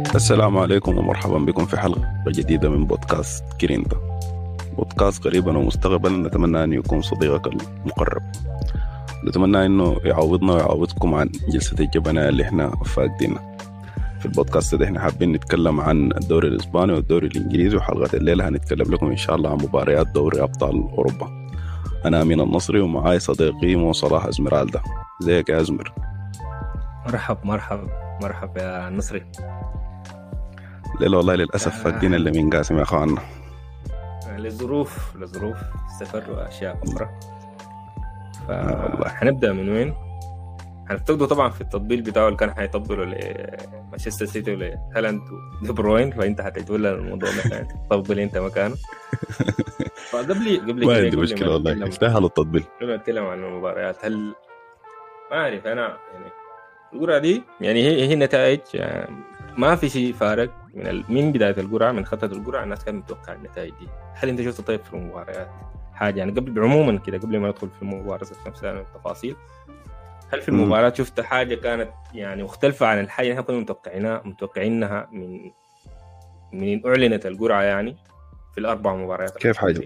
السلام عليكم ومرحبا بكم في حلقة جديدة من بودكاست كرينتا بودكاست قريبا ومستقبلا نتمنى أن يكون صديقك المقرب نتمنى أنه يعوضنا ويعوضكم عن جلسة الجبناء اللي احنا فاقدينها في البودكاست ده احنا حابين نتكلم عن الدوري الإسباني والدوري الإنجليزي وحلقة الليلة هنتكلم لكم إن شاء الله عن مباريات دوري أبطال أوروبا أنا أمين النصري ومعاي صديقي مو صلاح أزمرالدا ازيك يا أزمر مرحب مرحب مرحب يا نصري ليلة والله للأسف فاقدين اللي من قاسم يا أخوانا لظروف لظروف سفر واشياء اخرى آه والله. فحنبدا من وين؟ هنفتقده طبعا في التطبيل بتاعه اللي كان حيطبله لمانشستر سيتي ولهالاند ودي بروين فانت حتتولى الموضوع مثلا طبل انت مكانه فقبل قبل ما كده عندي قبل مشكلة ما والله نتكلم- يستاهل التطبيل قبل ما نتكلم عن المباريات هل ما اعرف انا يعني القرعه دي يعني هي هي نتائج يعني ما في شيء فارق من ال... من بدايه القرعه من خطه القرعه الناس كانت متوقعه النتائج دي هل انت شفت طيب في المباريات حاجه يعني قبل عموما كده قبل ما ندخل في المباراه ذات نفسها التفاصيل هل في مم. المباراه شفت حاجه كانت يعني مختلفه عن الحاجه اللي احنا كنا متوقعينها متوقعينها من من اعلنت القرعه يعني في الاربع مباريات كيف حاجة؟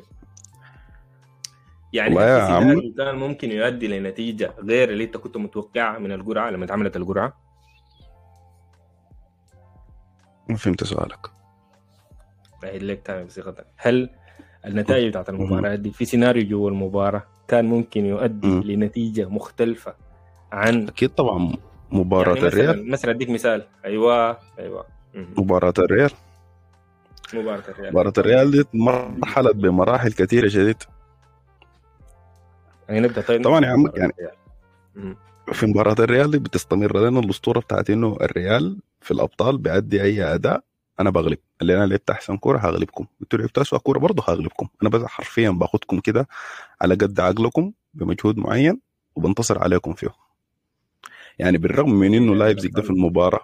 يعني والله يا هل في عم. سيناريو كان ممكن يؤدي لنتيجه غير اللي انت كنت متوقعها من القرعه لما اتعملت القرعه ما فهمت سؤالك بعيد لك تاني بصيغتك هل النتائج بتاعت المباراه دي في سيناريو جوا المباراه كان ممكن يؤدي مم. لنتيجه مختلفه عن أكيد طبعا مباراة يعني الريال مثلا مثلا اديك مثال ايوه ايوه مم. مباراة الريال مباراه الريال مباراة الريال دي مرحلت بمراحل كثيرة شديد يعني نبدا طيب طبعاً يا عم، مباراة يعني- الريال. مم. في مباراة الريال دي بتستمر لنا الأسطورة بتاعت إنه الريال في الأبطال بيأدي أي أداء أنا بغلب اللي أنا لعبت أحسن كورة هغلبكم أنتوا لعبتوا أسوأ كورة برضه هغلبكم أنا بس حرفيا باخدكم كده على قد عقلكم بمجهود معين وبنتصر عليكم فيه يعني بالرغم من إنه لايبزيج ده في المباراة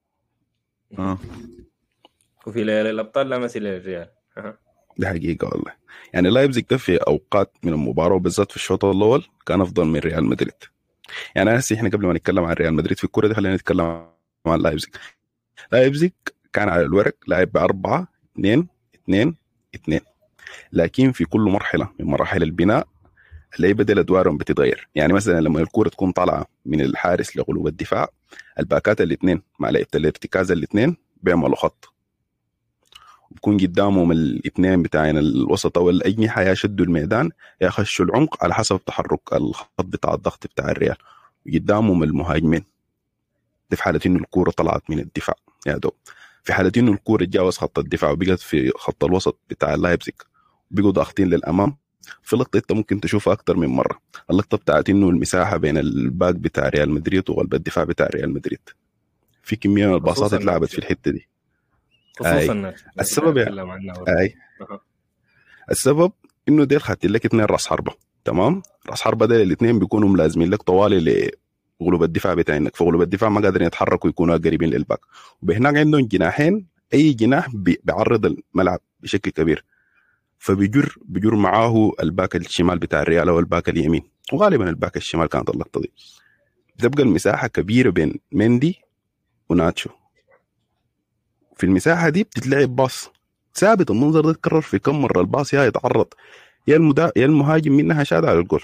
آه. وفي ليالي الابطال لا مثيل للريال أها. دي حقيقة والله يعني لايبزيج ده في أوقات من المباراة وبالذات في الشوط الأول كان أفضل من ريال مدريد يعني هسه احنا قبل ما نتكلم عن ريال مدريد في الكورة دي خلينا نتكلم عن لايبزيج لايبزيج كان على الورق لاعب بأربعة اثنين اثنين اثنين لكن في كل مرحلة من مراحل البناء اللعيبة دي أدوارهم بتتغير يعني مثلا لما الكورة تكون طالعة من الحارس لقلوب الدفاع الباكات الاثنين مع لعيبة الارتكاز الاثنين بيعملوا خط بكون قدامهم الاثنين بتاعين الوسط او الاجنحه يشدوا الميدان يخشوا العمق على حسب تحرك الخط بتاع الضغط بتاع الريال قدامهم المهاجمين دي في حاله انه الكوره طلعت من الدفاع يا دوب في حاله انه الكوره تجاوز خط الدفاع وبقت في خط الوسط بتاع لايبزيج بقوا ضاغطين للامام في لقطه انت ممكن تشوفها اكثر من مره اللقطه بتاعت انه المساحه بين الباك بتاع ريال مدريد وقلب الدفاع بتاع ريال مدريد في كميه من الباصات خصوصاً اتلعبت في الحته دي خصوصا السبب يا- نتكلم عنها اي أها. السبب انه ديل خدت لك اثنين راس حربه تمام راس حربه ديل الاثنين بيكونوا ملازمين لك طوالي لغلوب الدفاع بتاعك فغلوب الدفاع ما قادرين يتحركوا يكونوا قريبين للباك وبهناك عندهم جناحين اي جناح بي- بيعرض الملعب بشكل كبير فبيجر بيجر معاه الباك الشمال بتاع الريال او الباك اليمين وغالبا الباك الشمال كانت اللقطه دي بتبقى المساحه كبيره بين مندي وناتشو في المساحه دي بتتلعب باص ثابت المنظر ده تكرر في كم مره الباص يا يتعرض يا المدا... يا المهاجم منها شاد على الجول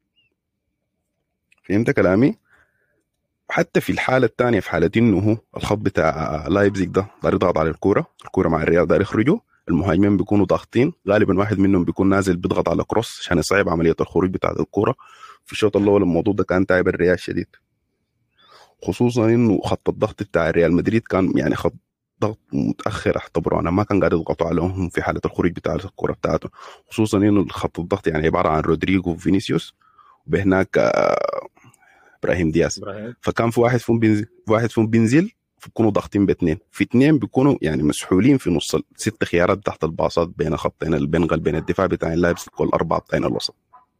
فهمت كلامي؟ حتى في الحالة الثانية في حالة انه هو الخط بتاع لايبزيج ده داير يضغط على الكورة، الكورة مع الريال داير يخرجوا، المهاجمين بيكونوا ضاغطين، غالبا واحد منهم بيكون نازل بيضغط على كروس عشان يصعب عملية الخروج بتاعت الكورة. في الشوط الأول الموضوع ده كان تعب الريال شديد. خصوصا انه خط الضغط بتاع ريال مدريد كان يعني خط ضغط متاخر اعتبره انا ما كان قاعد يضغطوا عليهم في حاله الخروج بتاع الكره بتاعته خصوصا انه خط الضغط يعني عباره عن رودريجو وفينيسيوس وبهناك آه، ابراهيم دياز ابراهيم فكان في واحد فيهم بينزل في واحد فيهم بينزل بيكونوا ضاغطين باثنين في اثنين بيكونوا يعني مسحولين في نص ست خيارات تحت الباصات بين خطين بين قلب بين الدفاع بتاع اللايبس والاربعه بتاعين الوسط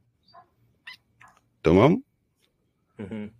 تمام مهم.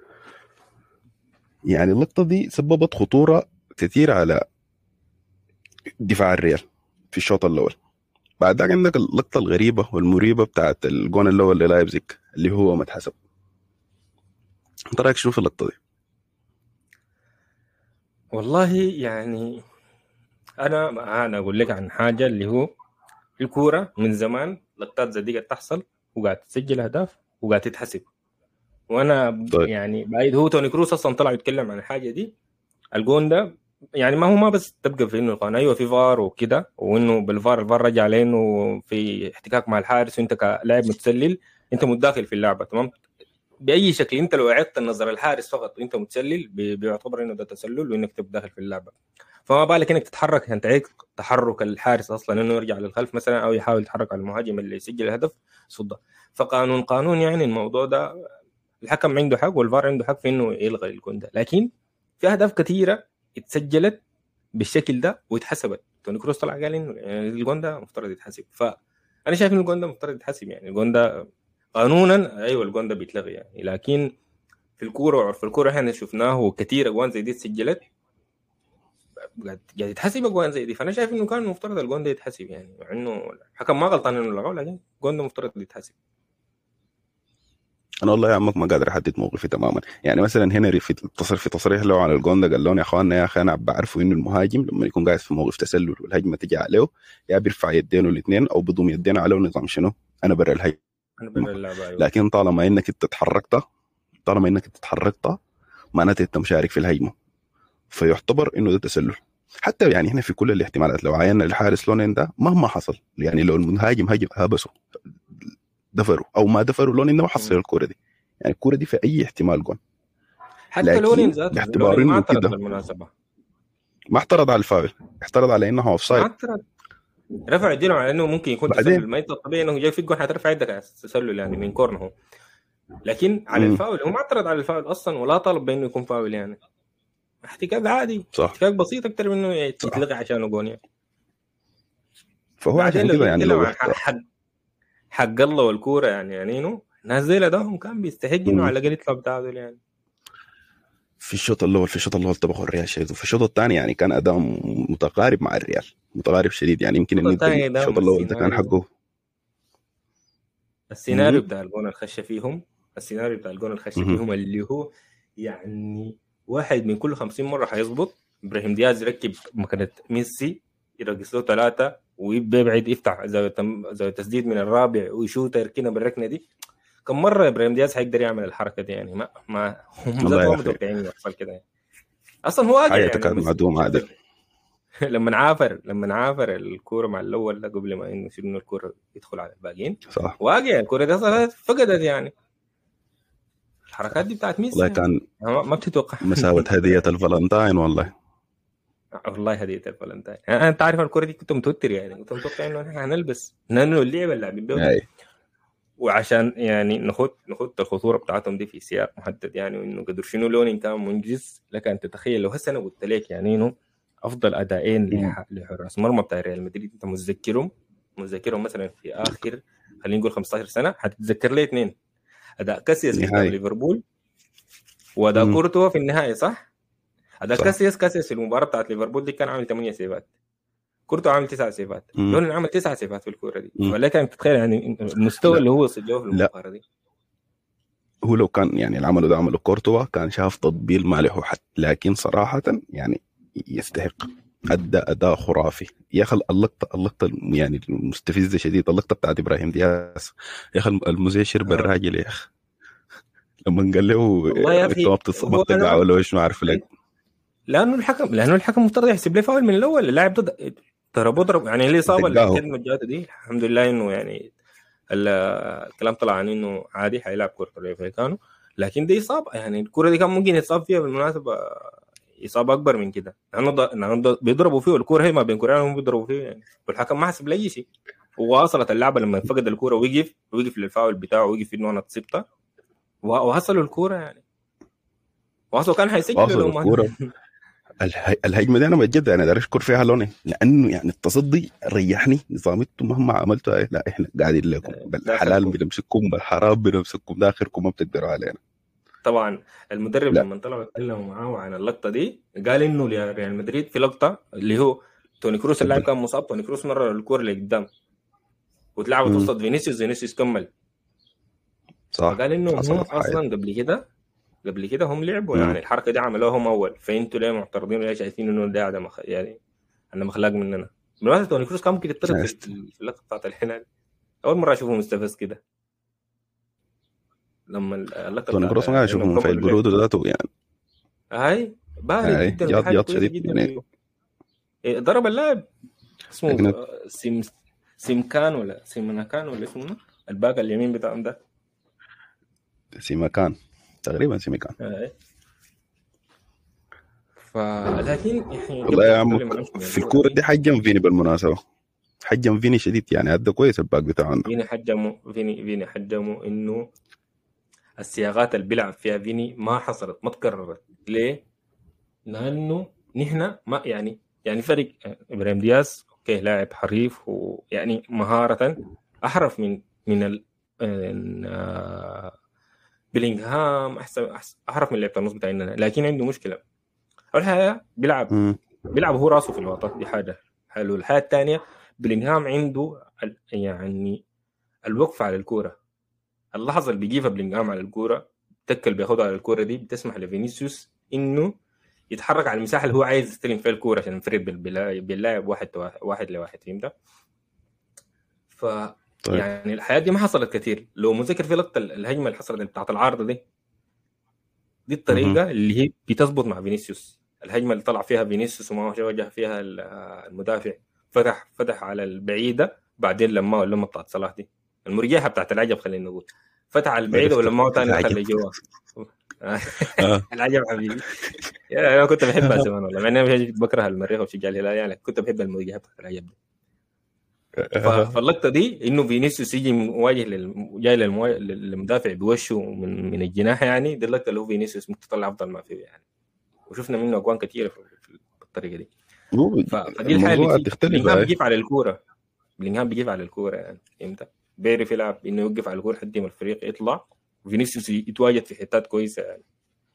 يعني اللقطه دي سببت خطوره كثير على دفاع الريال في الشوط الاول بعد ذاك عندك اللقطه الغريبه والمريبه بتاعت الجون الاول للايبزيج اللي هو ما اتحسب انت رايك شنو في اللقطه دي؟ والله يعني انا انا اقول لك عن حاجه اللي هو الكوره من زمان لقطات زي دي قاعد تحصل وقاعد تسجل اهداف وقاعد تتحسب وانا طيب. يعني بعيد هو توني كروس اصلا طلع يتكلم عن الحاجه دي الجون ده يعني ما هو ما بس تبقى في انه القانون ايوه في فار وكده وانه بالفار الفار رجع لانه في احتكاك مع الحارس وانت كلاعب متسلل انت متداخل في اللعبه تمام باي شكل انت لو اعدت النظر الحارس فقط وانت متسلل بي- بيعتبر انه ده تسلل وانك تبقى داخل في اللعبه فما بالك انك تتحرك عشان تعيق تحرك الحارس اصلا انه يرجع للخلف مثلا او يحاول يتحرك على المهاجم اللي يسجل الهدف صده فقانون قانون يعني الموضوع ده الحكم عنده حق والفار عنده حق في انه يلغي الجون ده لكن في اهداف كثيره اتسجلت بالشكل ده واتحسبت توني كروس طلع قال انه يعني الجون ده مفترض يتحسب فانا شايف انه الجون ده مفترض يتحسب يعني الجون ده قانونا ايوه الجون ده بيتلغي يعني لكن في الكوره وعرف الكوره احنا شفناه كثير اجوان زي دي اتسجلت قاعد قاعد يتحسب اجوان زي دي فانا شايف انه كان المفترض الجون ده يتحسب يعني مع انه الحكم ما غلطان انه لغاه لكن الجون ده مفترض يتحسب انا والله يا عمك ما قادر احدد موقفي تماما يعني مثلا هنري في اتصل في تصريح له عن الجون ده قال لهم يا اخواننا يا اخي انا بعرفوا انه المهاجم لما يكون قاعد في موقف تسلل والهجمه تجي عليه يا بيرفع يدينه الاثنين او بيضم يدينه عليه نظام شنو انا برا الهجمه انا بين اللعبه أيوة. لكن طالما انك انت تحركت طالما انك انت تحركت معناته انت مشارك في الهجمه فيعتبر انه ده تسلل حتى يعني هنا في كل الاحتمالات لو عينا الحارس لونين ده مهما حصل يعني لو المهاجم هجم هبسه دفروا او ما دفروا لونين ده ما حصل الكوره دي يعني الكوره دي في اي احتمال جون حتى لكن لونين ذاته باعتبار لونين ما إنه اعترض كده. بالمناسبه ما اعترض على الفاول اعترض على انه اوف ما سايد اعترض رفع يدينه على انه ممكن يكون بعدين. تسلل ما انت الطبيعي انه جاي في الجون حترفع يدك على تسلل يعني من كورنر هو لكن على مم. الفاول هو ما اعترض على الفاول اصلا ولا طلب بانه يكون فاول يعني احتكاك عادي صح احتكاك بسيط اكثر من انه يتلغي عشانه جون يعني فهو بعدين عشان لو كده يعني نتكلم لو عن حق حق, حق الله والكوره يعني يعني انه الناس زي ده هم كان بيستحق مم. انه على الاقل يطلع بتاع دول يعني في الشوط الاول في الشوط الاول طبخوا الريال شديد وفي الشوط الثاني يعني كان اداء متقارب مع الريال متقارب شديد يعني يمكن الشوط الند الثاني ده الشوط الاول ده كان السيناريو. حقه السيناريو مم. بتاع الجون الخشه فيهم السيناريو بتاع الجون الخشه مهم. فيهم اللي هو يعني واحد من كل 50 مره حيظبط ابراهيم دياز يركب مكنه ميسي يرقص له ثلاثه ويبعد يفتح زاويه تم- زاويه تسديد من الرابع ويشوت يركنها بالركنه دي كم مره ابراهيم دياز حيقدر يعمل الحركه دي يعني ما ما هم والله ذات يا ما أخي. متوقعين يحصل كده يعني اصلا هو واقع حاجه يعني تكاد بس- معدوم عادل لما عافر لما عافر الكوره مع الاول ده قبل ما انه يصير انه الكوره يدخل على الباقيين صح واقع الكوره دي اصلا فقدت يعني الحركات دي بتاعت ميسي والله يعني. كان ما ما بتتوقع مساوة هدية الفالنتاين والله والله هدية الفالنتاين يعني انت عارف الكوره دي كنت متوتر يعني كنت متوقع انه احنا هنلبس لانه اللعبه اللي بيبيعوا اي وعشان يعني نخد نخد الخطوره بتاعتهم دي في سياق محدد يعني وانه قدر شنو لونين كان منجز لك ان تتخيل لو هسه انا قلت لك يعني انه افضل اداءين مم. لح- لحراس مرمى بتاع ريال مدريد انت متذكرهم متذكرهم مثلا في اخر خلينا نقول 15 سنه حتتذكر لي اثنين اداء كاسياس قدام نهائي. ليفربول واداء مم. كورتوا في النهائي صح؟ اداء صح. كاسياس كاسياس في المباراه بتاعت ليفربول دي كان عامل 8 سيفات كورتوا عامل 9 سيفات مم. لونين عمل 9 سيفات في الكوره دي مم. ولكن انت تتخيل يعني المستوى لا. اللي هو وصل له في لا. المباراه دي هو لو كان يعني العمل ده عمله كورتوا كان شاف تطبيل ما له حد لكن صراحة يعني يستحق أدى أداء خرافي يا أخي اللقطة اللقطة الم- يعني المستفزة شديد اللقطة بتاعت إبراهيم دياز يا أخي المذيع شرب آه. الراجل يا أخي لما قال له والله يا أنت أخي، ما بتص- ما هو بتقع أنا- ولا ايش ما عارف لك لانه الحكم لانه الحكم مفترض يحسب لي فاول من الاول اللاعب ضد ضرب اضرب يعني الاصابه اللي دقاه. كانت جاته دي الحمد لله انه يعني ال- الكلام طلع عن انه عادي حيلعب كره الفيكانو لكن دي اصابه يعني الكره دي كان ممكن يتصاب فيها بالمناسبه اصابه اكبر من كده لانه ض- لانه ض- بيضربوا فيه الكره هي ما بين كوريين هم بيضربوا فيه يعني والحكم ما حسب لاي شيء وواصلت اللعبه لما فقد الكره وقف وقف للفاول بتاعه وقف انه انا تصبت ووصلوا الكوره يعني واصله كان حيسجلوا واصلوا لو ما- الكورة. اله- الهجمه دي انا بجد انا داير اشكر فيها لوني لانه يعني التصدي ريحني نظامته مهما عملتوا إيه، لا احنا قاعدين لكم بالحلال داخلكم. بنمسككم بالحرام بنمسككم داخلكم ما بتقدروا علينا طبعا المدرب لا. لما طلعوا يتكلموا معاه عن اللقطه دي قال انه ريال مدريد في لقطه اللي هو توني كروس اللاعب كان مصاب توني كروس مرر الكوره لقدام واتلعبت مم. وسط فينيسيوس فينيسيوس كمل صح فقال انه هم حصلت حاجة. اصلا قبل كده قبل كده هم لعبوا مم. يعني الحركه دي عملوها هم اول فانتوا ليه معترضين وليه شايفين انه ده عدم أخ- يعني عندهم اخلاق مننا بالمناسبه توني كروز كان ممكن يطرد في شايف. في اللقطه بتاعت الحنان اول مره اشوفه مستفز كده لما اللقطه توني بتاعت كروس ما قاعد اشوفه إنهم منفعل كملوا بروده ذاته يعني هاي بارد هاي، جدا جاط- ودي حاجة جاط كويسة شديد جدا يعني. فيه. إيه، ضرب اللاعب اسمه أجنبي. آه، سيم سيمكان ولا سيمناكان ولا اسمه منو؟ الباك اليمين بتاعهم ده سيماكان تقريبا سيماكان هاي. فلكن يعني والله يا عم قبل ما نمشي من في الكوره دي حجم فيني بالمناسبه حجم فيني شديد يعني ادى كويس الباك بتاعه عنده فيني حجموا فيني فيني حجموا انه الصياغات اللي بيلعب فيها فيني ما حصلت ما تكررت ليه؟ لانه نحن ما يعني يعني فرق ابراهيم دياز اوكي لاعب حريف ويعني مهاره احرف من من ال آه، بيلينغهام احسن أحسن- احرف من لعيبه النص بتاعنا لكن عنده مشكله اول حاجه بيلعب مم. بيلعب هو راسه في الوسط دي حاجه حلو الحاجه الثانيه بلينغهام عنده ال- يعني الوقف على الكوره اللحظه اللي بيجيبها بلينغهام على الكوره التكه بياخدها على الكوره دي بتسمح لفينيسيوس انه يتحرك على المساحه اللي هو عايز يستلم فيها الكوره عشان ينفرد بال- باللا- باللاعب واحد واحد لواحد فهمت؟ ف طيب يعني الحياه دي ما حصلت كثير لو متذكر في لقطه الهجمه اللي حصلت بتاعت العارضه دي دي الطريقه اللي هي بتظبط مع فينيسيوس الهجمه اللي طلع فيها فينيسيوس وما هو وجه فيها ال- المدافع فتح فتح على البعيده بعدين لما لما بتاعت صلاح دي المرجحه بتاعت العجب خلينا نقول فتح على البعيده عرفت. ولما ثاني العجب. دخل لجوا آه. العجب حبيبي يا انا كنت بحبها زمان والله مع اني مش بكره المريخ وشجع الهلال يعني كنت بحب المرجحه بتاعت العجب دي ف- فاللقطه دي انه فينيسيوس يجي مواجه لل... جاي للموا... للمدافع بوشه من من الجناح يعني دي اللقطه اللي هو فينيسيوس ممكن تطلع افضل ما فيه يعني وشفنا منه اجوان كثيره في في الطريقه دي هو ف... فدي الحاجه الموضوع اللي تختلف بلينغهام هاي. بيجيب على الكوره بلينغهام بيجيب على الكوره يعني فهمت بيعرف يلعب انه يوقف على الكوره لحد ما الفريق يطلع وفينيسيوس يتواجد في حتات كويسه يعني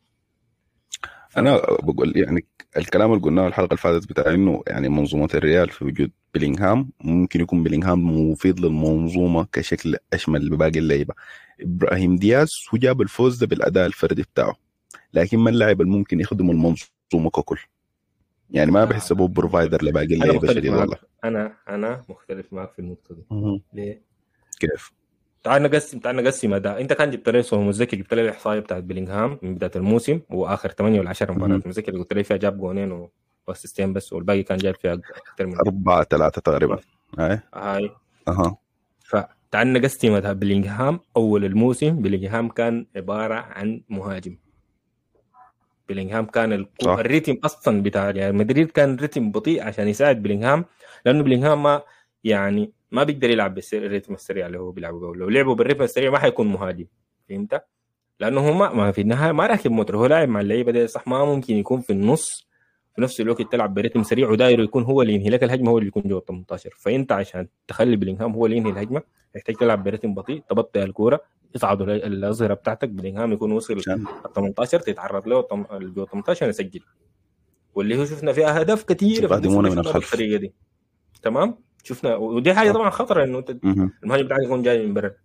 ف- انا بقول يعني الكلام اللي قلناه الحلقه اللي فاتت بتاع انه يعني منظومه الريال في وجود بيلينغهام ممكن يكون بيلينغهام مفيد للمنظومه كشكل اشمل بباقي اللعيبه ابراهيم دياز هو جاب الفوز ده بالاداء الفردي بتاعه لكن ما اللاعب اللي ممكن يخدم المنظومه ككل يعني ما آه. بحس ابو بروفايدر لباقي انا اللعيبه مختلف شديد معك والله انا انا مختلف معك في النقطه دي مهم. ليه؟ كيف تعال نقسم تعال نقسم اداء انت كان جبت لي صوره متذكر جبت لي الاحصائيه بتاعت بيلينغهام من بدايه الموسم واخر 8 ولا 10 مباريات مهم. متذكر قلت لي فيها جاب جونين و- واسيستين بس والباقي كان جايب فيها اكثر من أربعة ثلاثة تقريبا هاي هاي أها فتعال نقسم اداء بيلينغهام اول الموسم بيلينغهام كان عباره عن مهاجم بيلينغهام كان الكو... صح. الريتم اصلا بتاع ريال مدريد كان ريتم بطيء عشان يساعد بيلينغهام لانه بيلينغهام ما يعني ما بيقدر يلعب بالريتم السريع اللي هو بيلعبه قبل. لو لعبوا بالريتم السريع ما حيكون مهاجم فهمت؟ لانه هو ما, ما في النهايه ما راكب موتر هو لاعب مع اللعيبه دي صح ما ممكن يكون في النص في نفس الوقت تلعب بريتم سريع وداير يكون هو اللي ينهي لك الهجمه هو اللي يكون جوا ال 18 فانت عشان تخلي بلينغهام هو اللي ينهي الهجمه تحتاج تلعب بريتم بطيء تبطئ الكوره يصعدوا ال- الظهيره بتاعتك بلينغهام يكون وصل عشان ال 18 تتعرض له الطم- اللي جوا 18 يسجل واللي هو شفنا فيها اهداف كثيره في يقدمونا الموسم من شفناها الخلف. بالطريقه دي تمام شفنا ودي حاجه صح. طبعا خطره انه انت مهم. المهاجم بتاعك يكون جاي من برا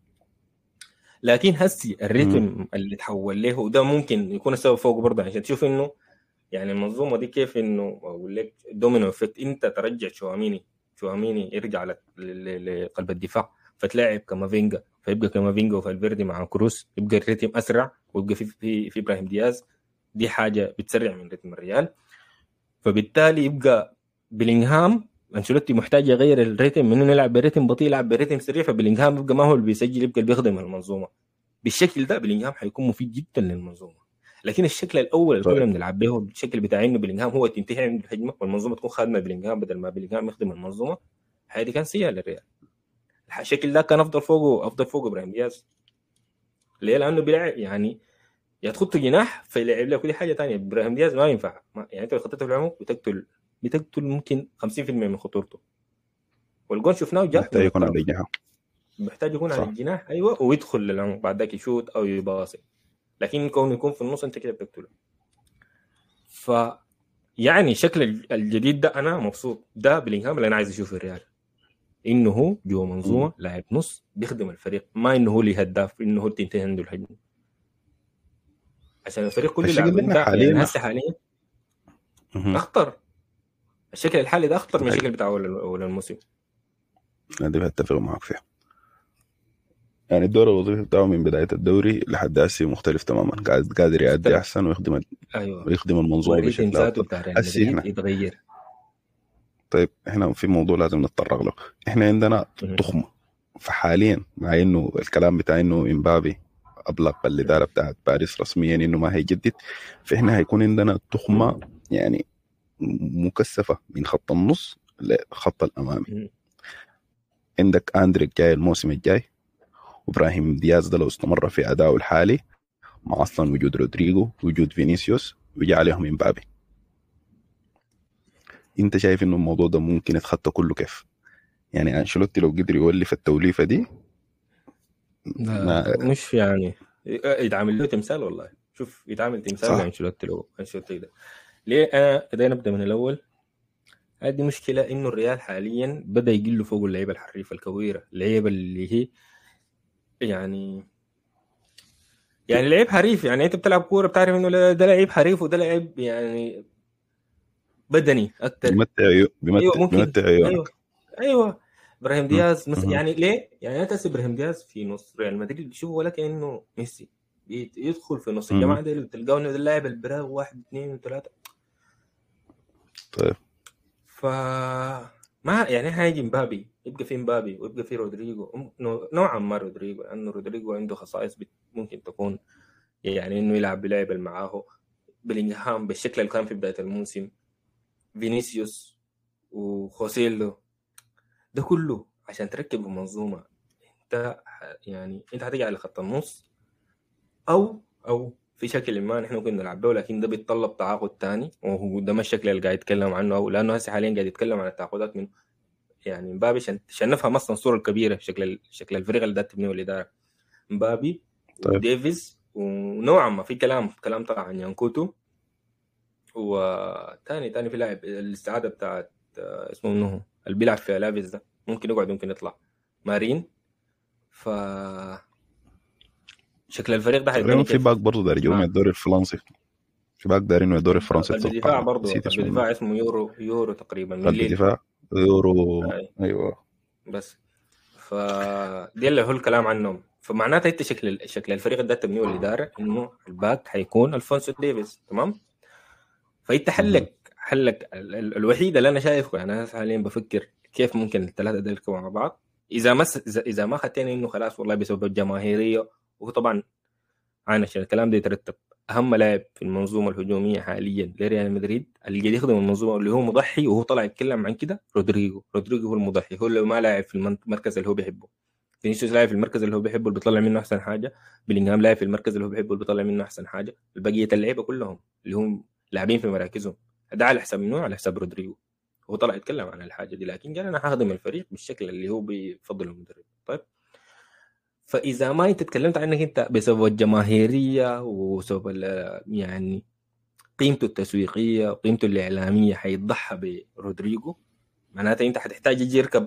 لكن هسي الريتم اللي تحول له وده ممكن يكون السبب فوق برضه عشان تشوف انه يعني المنظومه دي كيف انه اقول لك دومينو افكت انت ترجع شواميني شواميني يرجع لك ل- ل- لقلب الدفاع فتلاعب كامافينجا فيبقى كامافينجا وفالفيردي مع كروس يبقى الريتم اسرع ويبقى في في, في ابراهيم دياز دي حاجه بتسرع من رتم الريال فبالتالي يبقى بلينغهام انشيلوتي محتاج يغير الريتم من انه يلعب بريتم بطيء يلعب بريتم سريع فبلينغهام يبقى ما هو اللي بيسجل يبقى اللي بيخدم المنظومه بالشكل ده بلينغهام حيكون مفيد جدا للمنظومه لكن الشكل الاول اللي طيب. كنا بنلعب به الشكل بتاع انه بلينغهام هو تنتهي عند الهجمه والمنظومه تكون خادمه بلينغهام بدل ما بلينغهام يخدم المنظومه هذه كان سيئه للريال الشكل ده كان افضل فوقه افضل فوقه ابراهيم دياز ليه؟ لانه بيلعب يعني يا تخط جناح فيلعب لك كل حاجه ثانيه ابراهيم دياز ما ينفع ما يعني انت لو خطيته في العمق بتقتل بتقتل ممكن 50% من خطورته والجون شفناه جاء محتاج يكون على الجهة محتاج يكون صح. على الجناح ايوه ويدخل للعمق بعد ذاك يشوت او يباصي لكن كونه يكون في النص انت كده بتقتله ف يعني الشكل الجديد ده انا مبسوط ده بلينغهام اللي انا عايز اشوفه في الريال انه هو جوا منظومه لاعب نص بيخدم الفريق ما انه هو اللي هداف انه هو اللي تنتهي عنده الهجمه عشان الفريق كله الشكل يلعب ده انت حاليا يعني هسه حاليا مهم. اخطر الشكل الحالي ده اخطر من صحيح. الشكل بتاع اول أول الموسم انا دي بتفق معك فيها يعني الدور الوظيفي بتاعه من بدايه الدوري لحد هسه مختلف تماما قاعد قادر يأدي مختلف. احسن ويخدم ايوه ويخدم المنظومه والريتم بشكل ذاته افضل بتاع ريال هسي مدريد احنا يتغير طيب احنا في موضوع لازم نتطرق له احنا عندنا مهم. تخمه فحاليا مع انه الكلام بتاع انه امبابي ابلغ الاداره بتاعت باريس رسميا انه ما هيجدد فاحنا هيكون عندنا تخمه يعني مكثفه من خط النص لخط الامامي مهم. عندك اندريك جاي الموسم الجاي وابراهيم دياز ده لو استمر في ادائه الحالي مع اصلا وجود رودريجو وجود فينيسيوس ويجي عليهم امبابي انت شايف انه الموضوع ده ممكن يتخطى كله كيف يعني انشيلوتي لو قدر يولف التوليفه دي لا، ما مش يعني يتعامل له تمثال والله شوف يتعامل تمثال صح. لانشيلوتي لو انشيلوتي ده ليه انا خلينا نبدا من الاول هذه مشكله انه الريال حاليا بدا يقل فوق اللعيبه الحريفه الكويره اللعيبه اللي هي يعني يعني لعيب حريف يعني انت بتلعب كوره بتعرف انه ده ده لعيب حريف وده لعيب يعني بدني اكثر بيمتع عيو- بيمتع ايوه ممكن بيمتع عيونك ايوه ايوه ابراهيم مم. دياز مثلا مهم. يعني ليه؟ يعني انت هسه ابراهيم دياز في نص ريال مدريد بتشوفه ولا كانه ميسي بيت- يدخل في نص مم. الجماعه دي اللي بتلقاه انه ده اللاعب البراغ واحد اثنين وثلاثه طيب ف ما يعني احنا هيجي مبابي يبقى في مبابي ويبقى في رودريجو نوع- نوعا ما رودريجو لانه رودريجو عنده خصائص بت- ممكن تكون يعني انه يلعب بلعب اللي معاه بلينغهام بالشكل اللي كان في بدايه الموسم فينيسيوس وخوسيلو ده كله عشان تركب المنظومه انت ح- يعني انت هتيجي على خط النص او او في شكل ما نحن ممكن نلعب به لكن ده بيتطلب تعاقد تاني وهو ده ما الشكل اللي قاعد يتكلم عنه او لانه هسه حاليا قاعد يتكلم عن التعاقدات من يعني مبابي عشان عشان نفهم اصلا الصوره الكبيره شكل ال- شكل الفريق اللي ده تبنيه الاداره مبابي طيب. وديفيز ونوعا ما في كلام كلام طلع عن يانكوتو وتاني تاني في لاعب الاستعاده بتاعت آه، اسمه منو هو اللي بيلعب في لافيز ده ممكن يقعد ممكن يطلع مارين ف شكل الفريق ده تقريبا حيبني في كيف باك برضه داري يجوا من آه. الدوري الفرنسي في باك داري انه الدوري الفرنسي قلب اتوقع الدفاع برضه نسيت قلب اسمه الدفاع اسمه يورو يورو تقريبا من قلب ليل الدفاع يورو أي. ايوه بس ف دي اللي هو الكلام عنهم فمعناتها انت شكل شكل الفريق ده تبنيه الاداره انه الباك حيكون الفونسو ديفيز تمام فانت حلك حلك ال- ال- الوحيد اللي انا شايفه يعني انا حاليا بفكر كيف ممكن الثلاثه دول يركبوا مع بعض اذا ما س- اذا إذا ما خدتني انه خلاص والله بسبب الجماهيريه وهو طبعا عن عشان الكلام ده يترتب اهم لاعب في المنظومه الهجوميه حاليا لريال مدريد اللي قاعد يخدم المنظومه اللي هو مضحي وهو طلع يتكلم عن كده رودريجو رودريجو هو المضحي هو اللي ما لاعب في المن- المركز اللي هو بيحبه فينيسيوس لاعب في المركز اللي هو بيحبه اللي بيطلع منه احسن حاجه بلينغهام لاعب في المركز اللي هو بيحبه اللي بيطلع منه احسن حاجه البقيه اللعيبه كلهم اللي هم لاعبين في مراكزهم ده على حساب منو على حساب رودريجو هو طلع يتكلم عن الحاجه دي لكن قال انا هخدم الفريق بالشكل اللي هو بيفضله المدرب طيب فاذا ما انت تكلمت عنك انت بسبب الجماهيريه وسبب ال- يعني قيمته التسويقيه وقيمته الاعلاميه حيتضحى برودريجو معناته انت حتحتاج يجي يركب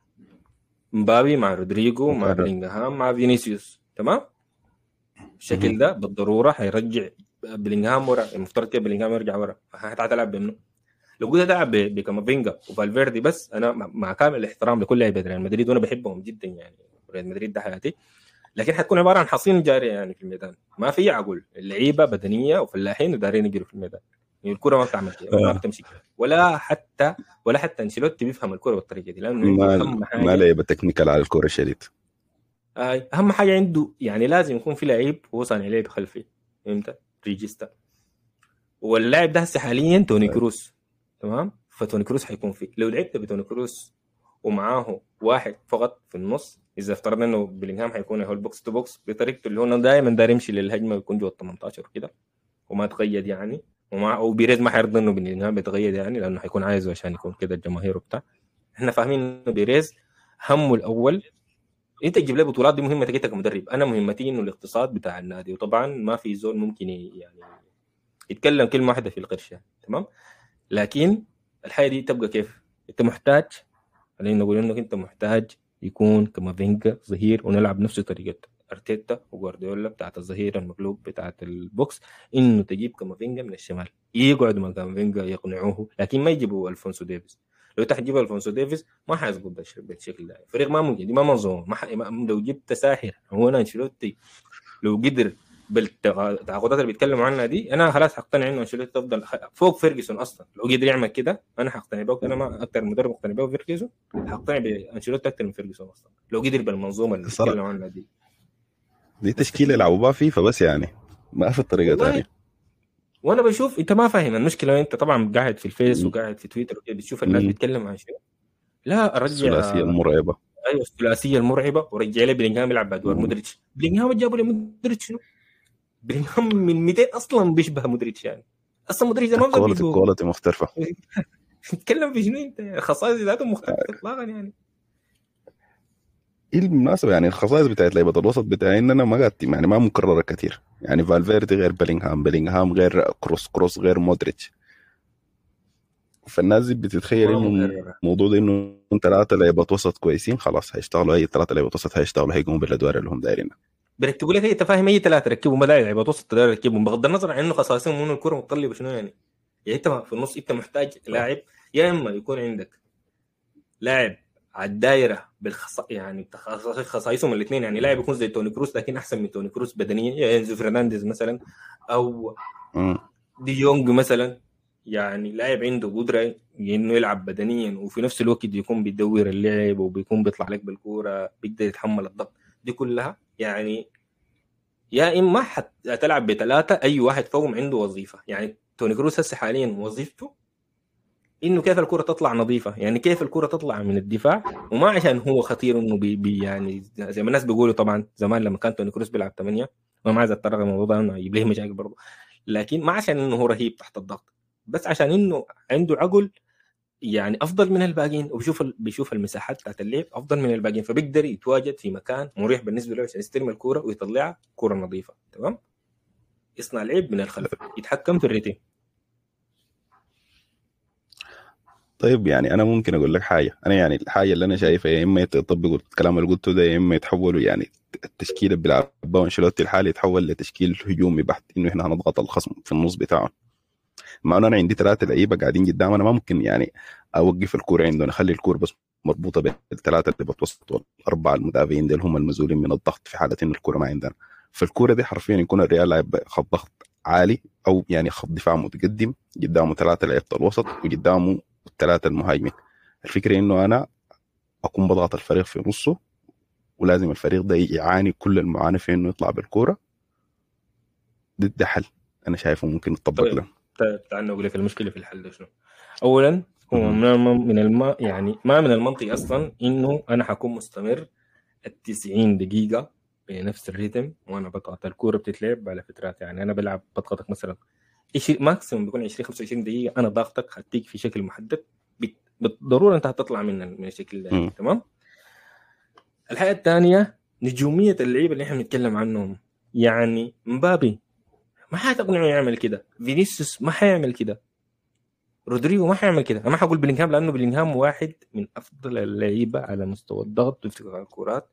مبابي مع رودريجو مع مقرر. بلينغهام مع فينيسيوس تمام الشكل مهم. ده بالضروره حيرجع بلينغهام ورا المفترض كده بلينغهام يرجع ورا فهتلعب بمنو لو قلت تلعب ب- بكامافينجا وفالفيردي بس انا مع مع كامل الاحترام لكل لعيبه ريال مدريد وانا بحبهم جدا يعني ريال مدريد ده حياتي لكن حتكون عباره عن حصين جاريه يعني في الميدان ما في عقل اللعيبه بدنيه وفلاحين ودارين يجروا في الميدان يعني الكره ما بتعمل كده ما آه. بتمشي كده ولا حتى ولا حتى انشيلوتي بيفهم الكره بالطريقه دي لانه عنده اهم ما حاجه ما لعيبه تكنيكال على الكوره الشديد آه، اهم حاجه عنده يعني لازم يكون في لعيب هو صانع لعب خلفي فهمت ريجيستا واللاعب ده هسه حاليا توني طيب. كروس تمام فتوني كروس حيكون فيه لو لعبت بتوني كروس ومعاه واحد فقط في النص اذا افترضنا انه بلينغهام حيكون هو البوكس تو بوكس بطريقته اللي هو دائما داير يمشي للهجمه ويكون جوا ال 18 وكده وما تقيد يعني وما وبيريز ما حيرضى انه بلينغهام يتقيد يعني لانه حيكون عايزه عشان يكون كده الجماهير وبتاع احنا فاهمين انه بيريز همه الاول انت تجيب لي بطولات دي مهمتك انت كمدرب انا مهمتي انه الاقتصاد بتاع النادي وطبعا ما في زول ممكن ي- يعني يتكلم كلمه واحده في القرش يعني. تمام لكن الحاجه دي تبقى كيف انت محتاج خلينا نقول انك انت محتاج يكون كافينجا ظهير ونلعب نفس طريقه ارتيتا وجوارديولا بتاعت الظهير المقلوب بتاعت البوكس انه تجيب كامافينجا من الشمال يقعد مع كامافينجا يقنعوه لكن ما يجيبوا الفونسو ديفيز لو انت حتجيب الفونسو ديفيز ما حيظبط بالشكل ده الفريق ما ممكن دي ما منظومه ما ح... لو جبت ساحر هو انا انشيلوتي لو قدر بالتعاقدات اللي بيتكلموا عنها دي انا خلاص حقتنع انه انشيلوتي تفضل فوق فيرجسون اصلا لو قدر يعمل كده انا حقتنع بيه انا ما اكثر مدرب مقتنع بيه فيرجسون حقتنع بانشيلوتي اكثر من فيرجسون اصلا لو قدر بالمنظومه اللي بيتكلموا عنها دي دي تشكيله يلعبوا بها فيفا بس يعني ما في الطريقه ثانيه وانا بشوف انت ما فاهم المشكله انت طبعا قاعد في الفيس وقاعد في تويتر بتشوف الناس بيتكلم عن شنو لا رجع الثلاثيه المرعبه ايوه الثلاثيه المرعبه ورجع لي بلينغهام يلعب بادوار مودريتش بلينغهام جابوا لي مودريتش شنو؟ بلينغهام من 200 اصلا بيشبه مودريتش يعني اصلا مودريتش ما كواليتي كواليتي مختلفه تتكلم في شنو انت خصائص ذاته مختلفه اطلاقا يعني ايه المناسبه يعني الخصائص بتاعت لعيبه الوسط بتاعي ان انا ما قاعد يعني ما مكرره كثير يعني فالفيردي غير بلينغهام بلينغهام غير كروس كروس غير مودريتش فالناس دي بتتخيل انه الموضوع ده انه ثلاثه لعيبه وسط كويسين خلاص هيشتغلوا اي ثلاثه لعيبه وسط هيشتغلوا هيقوموا بالادوار اللي هم دايرينها بيركبوا لك انت فاهم اي ثلاثه ركبوا ما داعي لعيبه وسط تقدر تركبهم بغض النظر عن انه خصائصهم انه الكره متطلبه شنو يعني يعني انت في النص انت محتاج لاعب يا اما يكون عندك لاعب على الدايره بالخص يعني خصائصهم الاثنين يعني لاعب يكون زي توني كروس لكن احسن من توني كروس بدنيا يعني انزو فرنانديز مثلا او دي يونغ مثلا يعني لاعب عنده قدره انه يلعب بدنيا وفي نفس الوقت يكون بيدور اللعب وبيكون بيطلع لك بالكوره بيقدر يتحمل الضغط دي كلها يعني يا اما حتلعب بثلاثه اي واحد فوق عنده وظيفه يعني توني كروس هسه حاليا وظيفته انه كيف الكره تطلع نظيفه يعني كيف الكره تطلع من الدفاع وما عشان هو خطير انه بي, بي يعني زي ما الناس بيقولوا طبعا زمان لما كان توني كروس بيلعب ثمانيه وما عايز اتطرق الموضوع ده انه يجيب ليه مشاكل برضه لكن ما عشان انه هو رهيب تحت الضغط بس عشان انه عنده عقل يعني افضل من الباقيين وبيشوف بيشوف المساحات بتاعت اللعب افضل من الباقيين فبيقدر يتواجد في مكان مريح بالنسبه له عشان يستلم الكوره ويطلعها كوره نظيفه تمام يصنع لعب من الخلف يتحكم في الريتم طيب يعني انا ممكن اقول لك حاجه انا يعني الحاجه اللي انا شايفها يا اما يطبقوا الكلام اللي قلته ده يا اما يتحولوا يعني التشكيله اللي بيلعب بها انشيلوتي الحالي يتحول لتشكيل هجومي بحت انه احنا هنضغط الخصم في النص بتاعه مع انه انا عندي ثلاثه لعيبه قاعدين قدام انا ما ممكن يعني اوقف الكوره عندهم اخلي الكوره بس مربوطه بالثلاثه اللي بتوسط والاربعه المدافعين دول هم المسؤولين من الضغط في حاله انه الكوره ما عندنا فالكوره دي حرفيا يكون الريال لاعب خط ضغط عالي او يعني خط دفاع متقدم قدامه ثلاثه لعيبه الوسط وقدامه الثلاثه المهاجمين الفكره انه انا اكون بضغط الفريق في نصه ولازم الفريق ده يعاني كل المعاناه في انه يطلع بالكوره ده, ده حل انا شايفه ممكن يطبق طيب. له تعال نقول لك المشكله في الحل ده شنو اولا هو من الم... من الم... يعني ما من المنطقي اصلا انه انا حكون مستمر ال 90 دقيقه بنفس الريتم وانا بضغط الكوره بتتلعب على فترات يعني انا بلعب بضغطك مثلا ماكسيموم بيكون 20 25 دقيقه انا ضاغطك هديك في شكل محدد بالضروره انت هتطلع من من الشكل ده تمام الحاجه الثانيه نجوميه اللعيبه اللي احنا بنتكلم عنهم يعني مبابي ما حتقنعه يعمل كده فينيسيوس ما حيعمل كده رودريجو ما حيعمل كده انا ما حقول بلينغهام لانه بلينغهام واحد من افضل اللعيبه على مستوى الضغط وافتكاك الكرات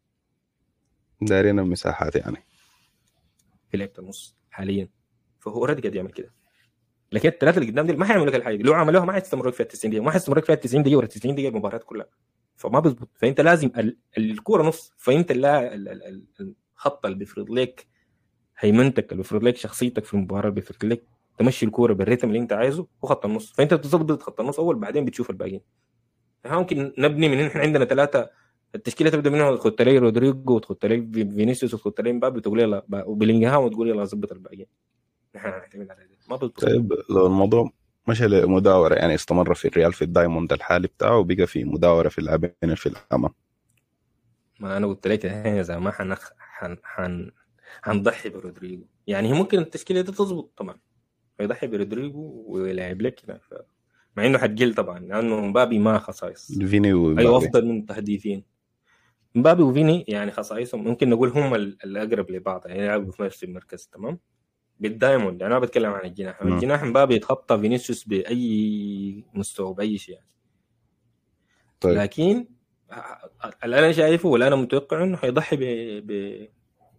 دارين المساحات يعني في لعبه النص حاليا فهو اوريدي قاعد يعمل كده لكن الثلاثه اللي قدام دي ما حيعملوا لك الحاجه دي لو عملوها ما حيستمروا فيها 90 دقيقه ما حيستمروا فيها 90 دقيقه ولا 90 دقيقه المباراه كلها فما بيظبط فانت لازم الكوره نص فانت الخط اللي بيفرض لك هيمنتك اللي بيفرض لك شخصيتك في المباراه اللي بيفرض لك تمشي الكوره بالريتم اللي انت عايزه هو خط النص فانت بتظبط خط النص اول بعدين بتشوف الباقيين ممكن نبني من احنا عندنا ثلاثه التشكيله تبدا من هنا تخط لي رودريجو وتخط لي فينيسيوس وتخط لي مبابي وتقول يلا وبلينجهام وتقول يلا ظبط الباقيين نحن نعتمد على ده ما بيظبط طيب لو الموضوع مشى لمداوره يعني استمر في الريال في الدايموند الحالي بتاعه وبقى في مداوره في اللاعبين في الامام ما انا قلت لك هنا زي ما حنخ حن حن حنضحي برودريجو يعني هي ممكن التشكيله دي تظبط طبعا يضحي برودريجو ويلعب لك كده ف... مع انه حتقل طبعا لانه مبابي ما خصائص فيني ومبابي ايوه افضل من التهديفين مبابي وفيني يعني خصائصهم ممكن نقول هم الاقرب لبعض يعني يلعبوا في نفس المركز تمام بالدايموند يعني انا بتكلم عن الجناح مم. الجناح مبابي يتخطى فينيسيوس باي مستوى باي شيء يعني طيب لكن اللي انا شايفه واللي انا متوقع انه حيضحي ب... ب...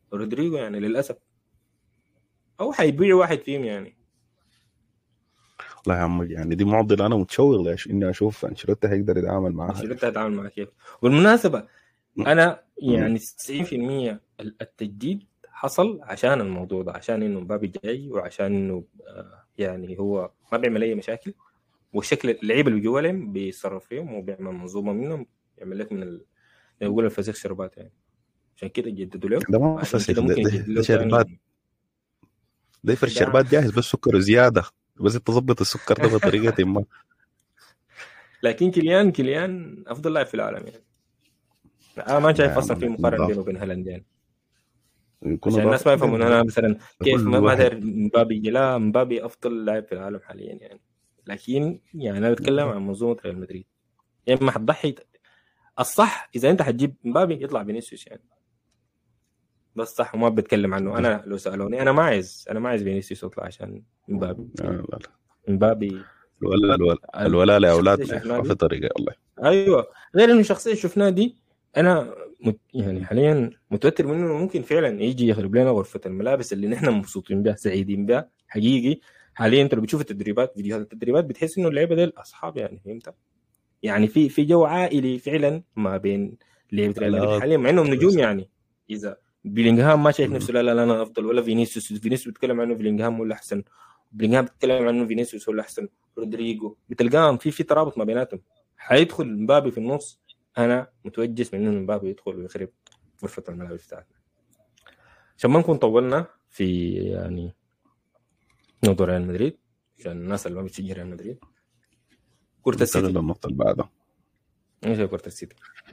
رودريجو يعني للاسف او حيبيعوا واحد فيهم يعني والله يا عم يعني دي معضله انا متشوق ليش اني اشوف انشيلوتي هيقدر يتعامل معاها انشيلوتي هيتعامل معاه كيف بالمناسبه انا يعني 90% التجديد حصل عشان الموضوع ده عشان انه مبابي جاي وعشان انه آه، يعني هو ما بيعمل اي مشاكل والشكل اللعيبه اللي جوا لهم بيتصرف فيهم وبيعمل منظومه منهم يعمل لك من ال... يقول الفسيخ شربات يعني عشان كده جددوا له ده ما عشان فسيخ كده ده, ممكن ده, يجددوا ده له شربات تاني ده يفرش ده شربات جاهز بس سكر زياده بس انت تظبط السكر ده بطريقه ما لكن كيليان كيليان افضل لاعب في العالم يعني انا ما شايف يا اصلا عم في مقارنه نضاف بينه وبين هالاند يعني يكون عشان الناس ما اضافه يفهموا ان انا مثلا كيف كل ما ما واحد داير مبابي يجي. لا مبابي افضل لاعب في العالم حاليا يعني لكن يعني انا بتكلم عن منظومه ريال مدريد يا اما حتضحي الصح اذا انت حتجيب مبابي يطلع فينيسيوس يعني بس صح وما بتكلم عنه انا لو سالوني انا ما عايز انا ما عايز فينيسيوس يطلع عشان مبابي لا لا لا. مبابي الولا الولا الولا لاولاد الشخصية شفناها ما دي. في طريقه والله ايوه غير انه الشخصيه اللي شفناها دي انا مت يعني حاليا متوتر منه إنه ممكن فعلا يجي يخرب لنا غرفه الملابس اللي نحن مبسوطين بها سعيدين بها حقيقي حاليا انت لو بتشوف التدريبات فيديوهات التدريبات بتحس انه اللعيبه دي اصحاب يعني فهمت يعني في في جو عائلي فعلا ما بين لعيبه ريال مدريد لا، حاليا مع انهم نجوم بس- يعني اذا بيلينغهام ما شايف مم. نفسه لا لا لا انا افضل ولا فينيسيوس فينيسيوس بيتكلم عنه بيلينغهام هو الاحسن بيلينغهام بيتكلم عنه فينيسيوس هو الاحسن رودريجو بتلقاهم في في ترابط ما بيناتهم حيدخل مبابي في النص انا متوجس من انه مبابي يدخل ويخرب غرفه الملابس بتاعتنا عشان ما نكون طولنا في يعني موضوع ريال مدريد عشان الناس اللي ما بتشجع ريال مدريد كرة ننتقل السيتي للنقطه اللي بعدها ايش هي كرة السيتي؟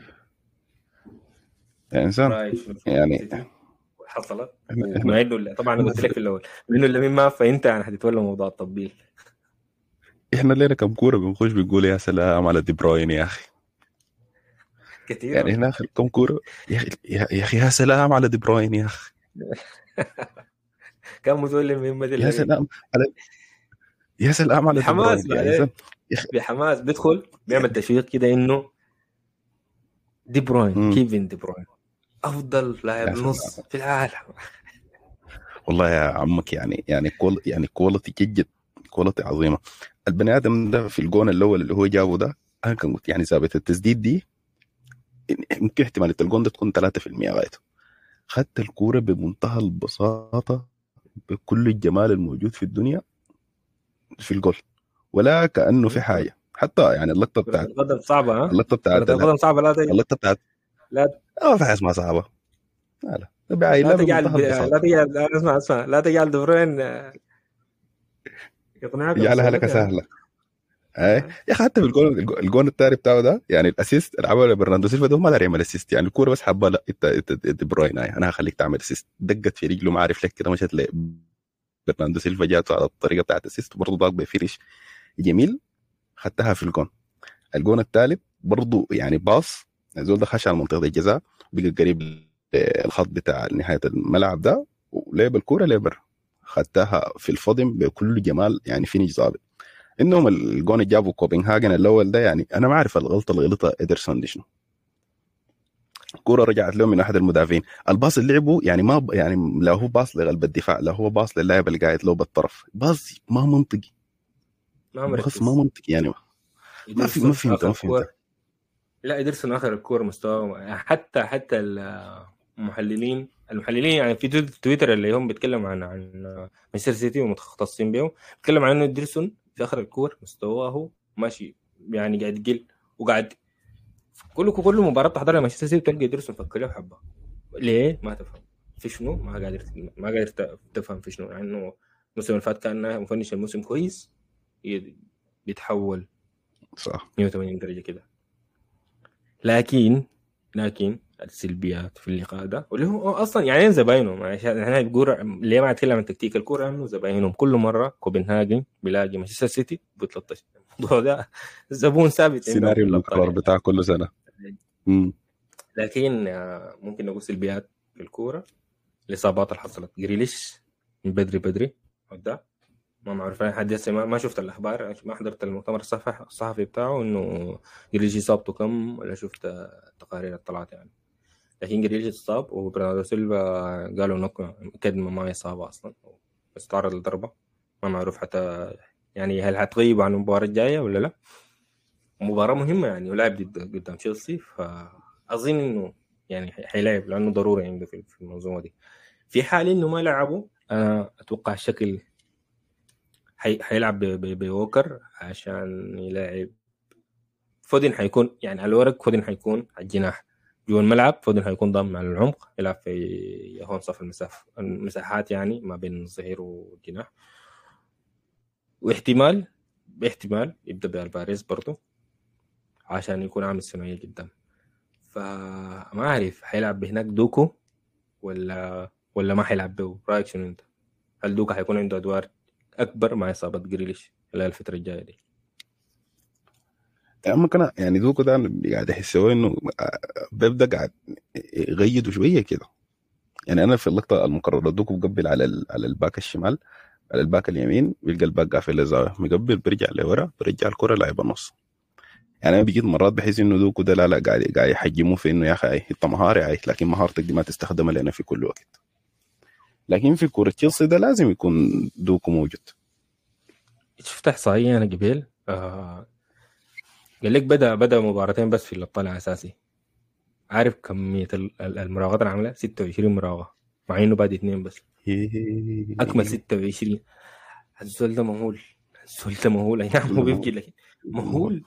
يا انسان رايك شنو في يعني السيتي؟ حصلت احنا وما انه طبعا قلت لك في الاول بما انه اللمين ما فانت يعني حتتولى موضوع التطبيل احنا لنا كم كوره بنخش بنقول يا سلام على دي بروين يا اخي كثير يعني هنا آخر كم كوره يا اخي يا يا اخي يا سلام على دي بروين يا اخي كان متولي من مدى يا سلام على يا سلام على دي حماس بروين يا بعدين. انسان بحماس بيدخل بيعمل تشويق كده انه دي بروين مم. كيفن دي بروين افضل لاعب يا سلام. نص في العالم والله يا عمك يعني يعني كول يعني كواليتي جد كواليتي عظيمه البني ادم ده في الجون الاول اللي هو جابه ده انا كان قلت يعني ثابت التسديد دي يمكن احتماليه الجون ده تكون 3% غايته خدت الكوره بمنتهى البساطه بكل الجمال الموجود في الدنيا في الجول ولا كانه في حاجه حتى يعني اللقطه كرة بتاعت القدم صعبة ها اللقطه كرة بتاعت القدم صعبة لا تجعل اللقطه بتاعت لا ما في حاجه اسمها صعبه لا لا بعينها لا تجعل بمنتهى البساطه لا تجعل لا، اسمع اسمع لا تجعل دي بروين آه، يقنعك يجعلها لك بصعوبتها. سهله اي يا اخي حتى في الجون الجون الثاني بتاعه ده يعني الاسيست اللي عمله برناردو سيلفا ده هو ما داري يعمل اسيست يعني الكوره بس حبه لا انت انت دي بروين هاي انا هخليك تعمل اسيست دقت في رجله ما عارف لك كده مشت ل برناردو سيلفا جات على الطريقه بتاعت اسيست برضه ضاق بفيرش جميل خدتها في الجون الجون الثالث برضه يعني باص الزول ده خش على منطقه الجزاء بقى قريب الخط بتاع نهايه الملعب ده ولعب الكوره لبر خدتها في الفضم بكل جمال يعني فينيش ظابط انهم الجون اللي جابوا كوبنهاجن الاول ده يعني انا ما اعرف الغلطه اللي غلطها ادرسون دي شنو الكوره رجعت له من احد المدافعين الباص اللي لعبه يعني ما ب... يعني لا هو باص لقلب الدفاع لا هو باص للاعب اللي قاعد له بالطرف باص ما منطقي ما باص مركز ما منطقي يعني ما في ما فهمت ما آخر كورة- فهمت لا ادرسون اخر الكوره مستوى حتى حتى المحللين المحللين يعني في تويت- تويتر اللي هم بيتكلموا عن عن مانشستر سيتي ومتخصصين بيهم بيتكلم عن انه ادرسون في اخر الكور مستواه ماشي يعني قاعد يقل وقاعد كل كل مباراه تحضرها مانشستر سيتي تلقى ادرسون فكر له حبه ليه ما تفهم في شنو ما قادر ما قادر ت- تفهم في شنو يعني انه الموسم اللي فات كان مفنش الموسم كويس ي- بيتحول صح 180 درجه كده لكن لكن السلبيات في اللقاء ده واللي هو اصلا يعني زباينهم عشان احنا بنقول ليه ما اتكلم عن تكتيك الكوره انه زباينهم كل مره كوبنهاجن بيلاقي مانشستر سيتي ب 13 الموضوع ده زبون ثابت عندهم في السيناريو الأبطال المكرر بتاع كل سنه امم لكن آه، ممكن نقول سلبيات في الكوره الاصابات اللي حصلت جريليش من بدري بدري ده ما معروف انا لحد هسه ما, ما شفت الاخبار ما حضرت المؤتمر الصحفي الصحفي بتاعه انه جريليش اصابته كم ولا شفت التقارير اللي طلعت يعني لكن جريليش اتصاب وبرناردو سيلفا قالوا انه كدمه ما اصابه اصلا بس تعرض لضربه ما معروف حتى يعني هل حتغيب عن المباراه الجايه ولا لا مباراه مهمه يعني ولعب ضد قدام تشيلسي فاظن انه يعني حيلعب لانه ضروري عنده في المنظومه دي في حال انه ما لعبه انا اتوقع الشكل حي... حيلعب بوكر عشان يلاعب فودن حيكون يعني على الورق فودن حيكون على الجناح جوا الملعب فودن حيكون ضامن على العمق يلعب في هون صف المساف المساحات يعني ما بين الظهير والجناح واحتمال باحتمال يبدا بالباريس برضه عشان يكون عامل ثنائيه قدام فما اعرف حيلعب هناك دوكو ولا ولا ما حيلعب به رايك شنو انت؟ هل دوكا حيكون عنده ادوار اكبر مع اصابه جريليش خلال الفتره الجايه دي؟ ممكن يعني دوكو ده قاعد احس هو انه بيبدا قاعد يغيده شويه كده يعني انا في اللقطه المقرره دوكو مقبل على على الباك الشمال على الباك اليمين بيلقى الباك قافل الزاويه مقبل بيرجع لورا بيرجع الكره لاعب النص يعني انا بجيت مرات بحس انه دوكو ده لا لا قاعد قاعد يحجموه في انه يا اخي انت مهاري لكن مهارتك دي ما تستخدمها لنا في كل وقت لكن في كوره تشيلسي ده لازم يكون دوكو موجود شفت احصائيه انا قبل آه قال لك بدا بدا مباراتين بس في الابطال الاساسي عارف كميه المراوغات اللي عملها 26 مراوغه مع انه بادي اثنين بس اكمل 26 الزول ده مهول الزول ده مهول اي نعم هو بيبكي لكن مهول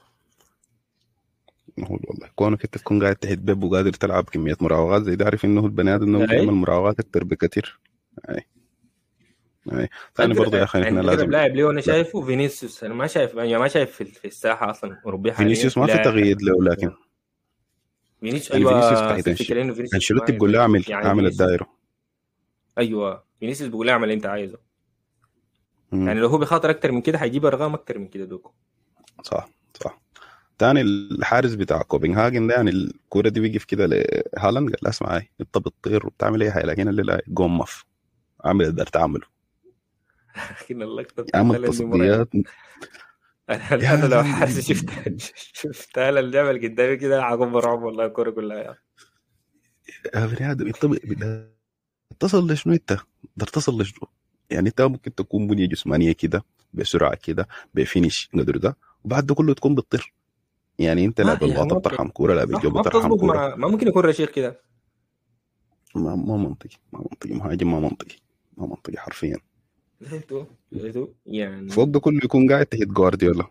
مهول والله كونك انت تكون قاعد تحت بيب وقادر تلعب كميه مراوغات زي ده عارف انه البني ادم انه بيعمل مراوغات اكثر بكثير اي اي ثاني برضه يا اخي احنا لازم لاعب ليه انا شايفه فينيسيوس انا ما شايف يعني ما شايف في الساحه اصلا اوروبيه فينيسيوس ما في تغيير له لكن فينيسيوس ايوه الفكره انه فينيسيوس انشيلوتي بيقول له اعمل يعني اعمل الدايره ايوه فينيسيوس بيقول له اعمل اللي انت عايزه مم. يعني لو هو بخاطر اكثر من كده حيجيب ارقام اكثر من كده دوكو صح صح تاني الحارس بتاع كوبنهاجن ده يعني الكوره دي بيقف كده لهالاند قال له اسمع هاي انت بتطير وبتعمل اي حاجه لكن اللي قوم مف عامل اللي تعمله لكن اللقطه عمل تصديات انا لو حاسس شفت شفت هلا الجبل قدامي كده حكون مرعوب والله الكوره كلها يا بني ادم انت اتصل لشنو انت؟ ده تصل لشنو؟ يعني انت ممكن تكون بنيه جسمانيه كده بسرعه كده بفينش قدر ده وبعد ده كله تكون بتطير يعني انت لا بالباطه بترحم كوره لا بالجو بترحم كوره ما ممكن يكون رشيق كده ما ما منطقي ما منطقي مهاجم ما منطقي ما منطقي حرفيا لقيته لقيته يعني فوق ده كله يكون قاعد تحت جوارديولا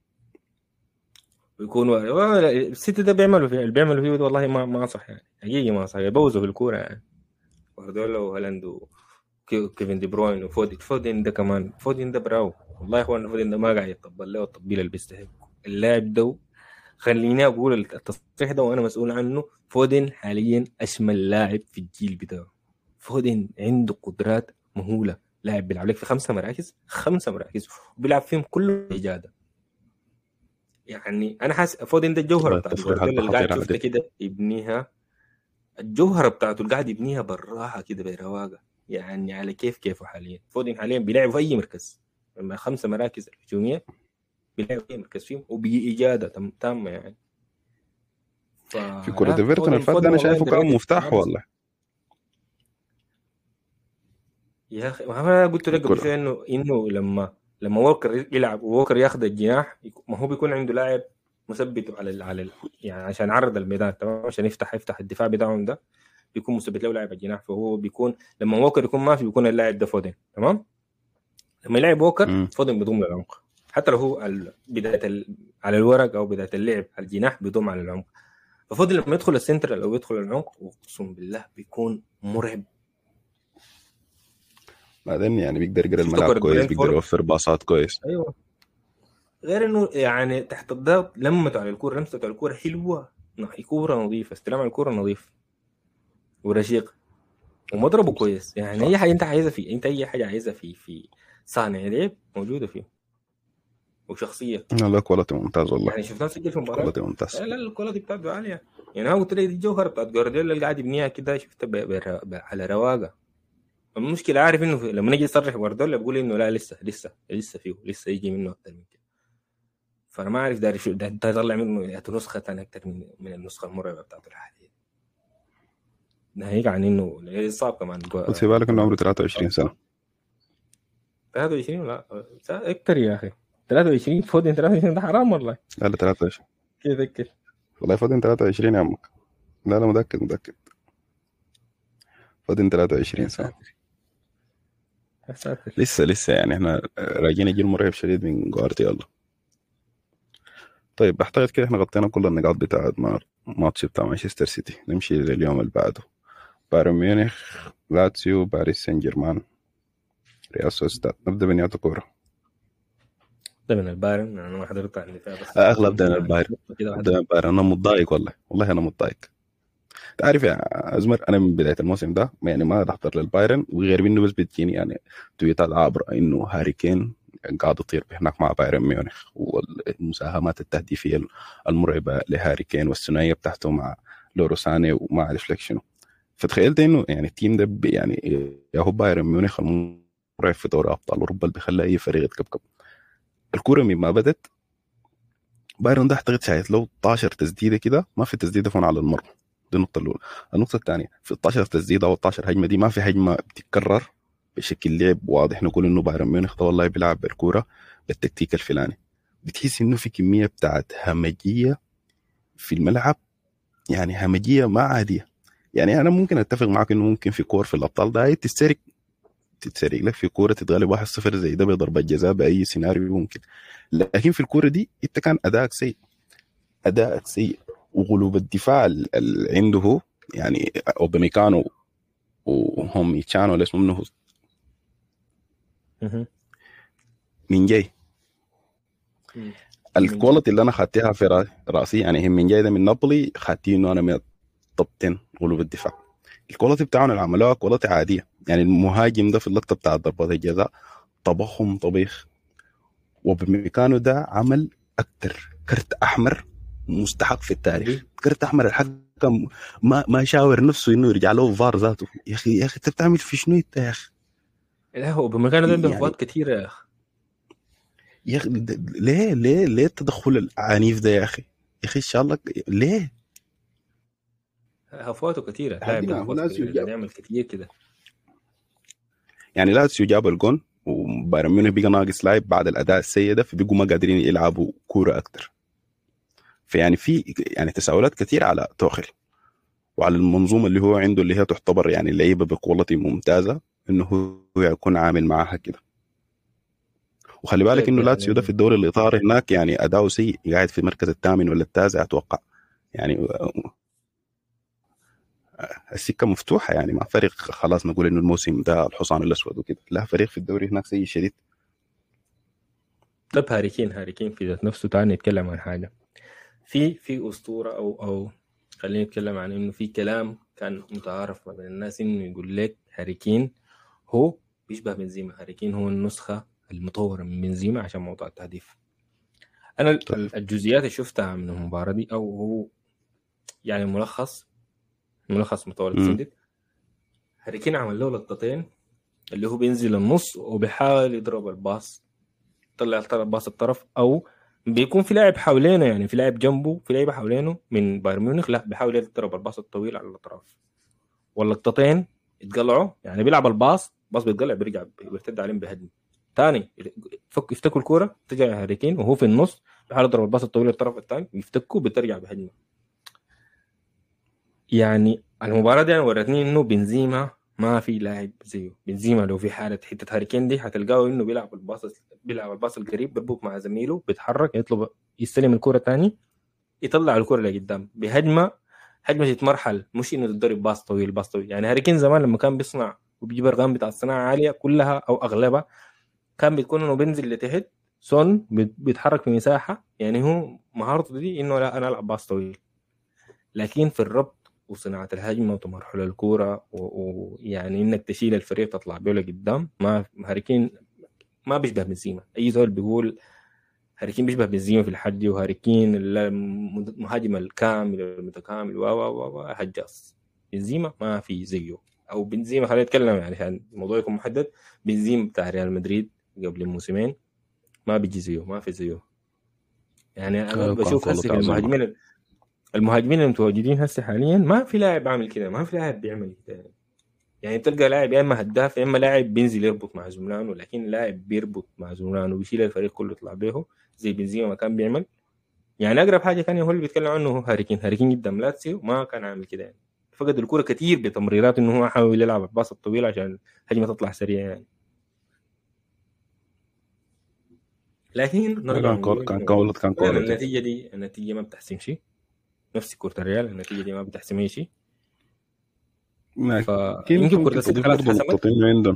ويكون السيتي ده بيعملوا فيه اللي بيعملوا فيه والله ما ما صح يعني حقيقي ما صح يبوظوا في الكوره يعني جوارديولا وهالاند وكيفن دي بروين وفودين فودين ده كمان فودين ده براو والله يا اخوان فودين ده ما قاعد يطبل له التطبيل اللي بيستحق اللاعب ده خليني اقول التصريح ده وانا مسؤول عنه فودن حاليا اشمل لاعب في الجيل بتاعه فودن عنده قدرات مهوله لاعب بيلعب لك في خمسه مراكز خمسه مراكز وبيلعب فيهم كله اجاده يعني انا حاسس فودن ده الجوهره بتاعته اللي قاعد شفته كده يبنيها الجوهره بتاعته اللي قاعد يبنيها بالراحه كده برواقه يعني على كيف كيفه حاليا فودن حاليا بيلعب في اي مركز لما خمسه مراكز الهجوميه بيلعب اي مركز فيهم وباجاده تامه يعني ف... في كرة ايفرتون الفات انا شايفه كان مفتاح والله يا اخي ما انا قلت لك قبل شوي انه انه لما لما ووكر يلعب ووكر ياخذ الجناح ما هو بيكون عنده لاعب مثبته على ال على ال يعني عشان يعرض الميدان تمام عشان يفتح يفتح الدفاع بتاعهم ده بيكون مثبت له لاعب الجناح فهو بيكون لما ووكر يكون ما في بيكون اللاعب ده فودن تمام لما يلعب ووكر فودن بيضم للعمق حتى لو هو بدايه ال... على الورق او بدايه اللعب على الجناح بيضم على العمق ففودن لما يدخل السنتر او يدخل العمق اقسم بالله بيكون مرعب بعدين يعني بيقدر يقرا الملعب كويس بيقدر يوفر باصات كويس ايوه غير انه يعني تحت الضغط لمته على الكوره لمسته على الكوره حلوه كوره نظيفه استلام على الكوره نظيف ورشيق ومضربه كويس يعني اي حاجه انت عايزها فيه انت اي حاجه عايزها في في صانع لعب موجوده فيه وشخصيه لا لا كواليتي ممتاز والله يعني شفناه سجل في المباراه كواليتي ممتاز لا لا الكواليتي بتاعته عاليه يعني انا قلت لك دي الجوهره بتاعت جوارديولا اللي قاعد يبنيها كده شفتها على رواقه المشكلة عارف انه لما نجي نصرح جوارديولا بقول انه لا لسه لسه لسه فيه لسه يجي منه اكثر من كده فانا ما اعرف داري شو ده يطلع منه نسخة ثانية اكثر من من النسخة المرعبة بتاعته الحالية ناهيك عن انه الاصاب كمان خد في بالك انه عمره 23 سنه 23 لا اكثر يا اخي 23 فودن 23 ده حرام والله لا لا 23 كيف ذكر والله فودن 23 يا عمك لا لا متاكد متاكد فودن 23 سنه يا ساتر لسه لسه يعني احنا راجعين جيل مرعب شديد من جوارديولا طيب بعتقد كده احنا غطينا كل النقاط بتاعت ما- ماتش بتاع مانشستر سيتي نمشي لليوم اللي بعده بايرن ميونخ لاتسيو باريس سان جيرمان ريال سوستاد نبدا بنياتو كوره ده من البايرن انا ما حضرت عندي فيها بس اغلب ده من البايرن كده نبدا من بايرن انا متضايق والله والله انا متضايق تعرف يا ازمر انا من بدايه الموسم ده يعني ما احضر للبايرن وغير منه بس بتجيني يعني تويتات عابره انه هاري كين قاعد يطير هناك مع بايرن ميونخ والمساهمات التهديفيه المرعبه لهاري كين والثنائيه بتاعته مع لورو ساني وما اعرف لك شنو فتخيلت انه يعني التيم ده ب- يعني يا هو بايرن ميونخ المرعب في دوري ابطال اوروبا اللي بيخلي اي فريق يتكبكب الكوره من ما بدت بايرن ده اعتقد شايف له 12 تسديده كده ما في تسديده فون على المرمى دي النقطه الاولى النقطه الثانيه في 12 تسديده او 12 هجمه دي ما في هجمه بتتكرر بشكل لعب واضح نقول انه بايرن ميونخ ده والله بيلعب بالكوره بالتكتيك الفلاني بتحس انه في كميه بتاعت همجيه في الملعب يعني همجيه ما عاديه يعني انا ممكن اتفق معك انه ممكن في كور في الابطال ده تتسرق تتسرق لك في كوره تتغلب 1-0 زي ده بضربه جزاء باي سيناريو ممكن لكن في الكوره دي انت كان ادائك سيء ادائك سيء وغلوب الدفاع ال- اللي عنده هو يعني اوباميكانو وهم يتشانو ولا اسمه منه هو مهم. من جاي مم. الكواليتي اللي انا خدتها في را- راسي يعني هم من جاي ده من نابولي خدتينه انا من التوب 10 غلوب الدفاع الكواليتي بتاعهم اللي عملوها كواليتي عاديه يعني المهاجم ده في اللقطه بتاع ضربات الجزاء طبخهم طبيخ وبميكانو ده عمل اكتر كرت احمر مستحق في التاريخ كرت احمر الحكم ما ما شاور نفسه انه يرجع له فار ذاته يا اخي يا اخي انت بتعمل في شنو انت يا اخي لا هو بمكانه ده عنده يعني- افوات كثيره يا اخي يا اخي د- ليه ليه ليه التدخل العنيف ده يا اخي يا اخي ان شاء الله ليه افواته كثيره هذه لاعب ناس افوات كثيره يجاب. قاعد يعمل كثير كده يعني لاتسيو جاب الجون وبايرن ميونخ بقى ناقص لاعب بعد الاداء السيء ده فبقوا ما قادرين يلعبوا كوره اكتر فيعني في يعني تساؤلات كثيره على توخل وعلى المنظومه اللي هو عنده اللي هي تعتبر يعني لعيبه بكواليتي ممتازه انه هو يكون عامل معاها كده وخلي بالك طيب انه يعني- لاتسيو ده في الدوري الايطالي هناك يعني اداؤه سيء قاعد في المركز الثامن ولا التاسع اتوقع يعني السكه مفتوحه يعني مع فريق خلاص نقول انه الموسم ده الحصان الاسود وكده لا فريق في الدوري هناك سيء شديد طب هاري كين هاري كين في ذات نفسه تعال نتكلم عن حاجه في في اسطوره او او خلينا نتكلم عن انه في كلام كان متعارف ما بين الناس انه يقول لك هاري كين هو بيشبه بنزيما هاري كين هو النسخه المطوره من بنزيما عشان موضوع التهديف انا ال- طيب. الجزئيات اللي شفتها من المباراه دي او هو يعني ملخص ملخص مطول مم. سندت هاري كين عمل له لقطتين اللي هو بينزل النص وبيحاول يضرب الباص طلع الباص الطرف او بيكون في لاعب حوالينه يعني في لاعب جنبه في لعيبه حوالينه من بايرن ميونخ لا بيحاول يضرب الباص الطويل على الاطراف واللقطتين يتقلعوا يعني بيلعب الباص باص بيتقلع بيرجع بيرتد عليهم بهجمه ثاني يفك يفتكوا الكوره ترجع هاري كين وهو في النص بيحاول يضرب الباص الطويل للطرف الثاني يفتكوا بترجع بهجمه يعني المباراه دي ورتني انه بنزيما ما في لاعب زيه بنزيما لو في حاله حته هاري كين دي هتلقاه انه بيلعب الباص بيلعب الباص القريب بيربط مع زميله بيتحرك يطلب يستلم الكره تاني يطلع الكره لقدام بهجمه هجمه تتمرحل مش انه تضرب باص طويل باص طويل يعني هاري كين زمان لما كان بيصنع وبيجيب ارقام بتاع الصناعه عاليه كلها او اغلبها كان بتكون انه بينزل لتحت سون بيت- بيتحرك في مساحه يعني هو مهارته دي انه لا انا العب باص طويل لكن في الربط وصناعه الهجمه وتمرحل الكوره و- ويعني انك تشيل الفريق تطلع بيه لقدام ما هاري كين ما بيشبه بنزيما اي زول بيقول هاري كين بيشبه بنزيما في الحد وهاري كين المهاجم الكامل المتكامل و و و و هجاص بنزيما ما في زيه او بنزيما خلينا نتكلم يعني عشان الموضوع يكون محدد بنزيما بتاع ريال مدريد قبل موسمين ما بيجي زيه ما في زيه يعني انا كان بشوف كله هسه في تعظيم. المهاجمين المهاجمين المتواجدين هسه حاليا ما في لاعب عامل كده ما في لاعب بيعمل كده يعني تلقى لاعب يا اما هداف يا اما لاعب بينزل يربط مع زملانه لكن لاعب بيربط مع زملانه وبيشيل الفريق كله يطلع به زي بنزيما ما كان بيعمل يعني اقرب حاجه كان هو اللي بيتكلم عنه هو هاري كين هاري كين قدام لاتسيو ما كان عامل كده يعني فقد الكوره كثير بتمريرات انه هو حاول يلعب الباص الطويل عشان الهجمه تطلع سريعه يعني لكن نرجع كان كان كان كان كان النتيجه دي النتيجه ما بتحسم شيء نفس كره الريال النتيجه دي ما بتحسم اي شيء يمكن كره السيتي برضه نقطتين عندهم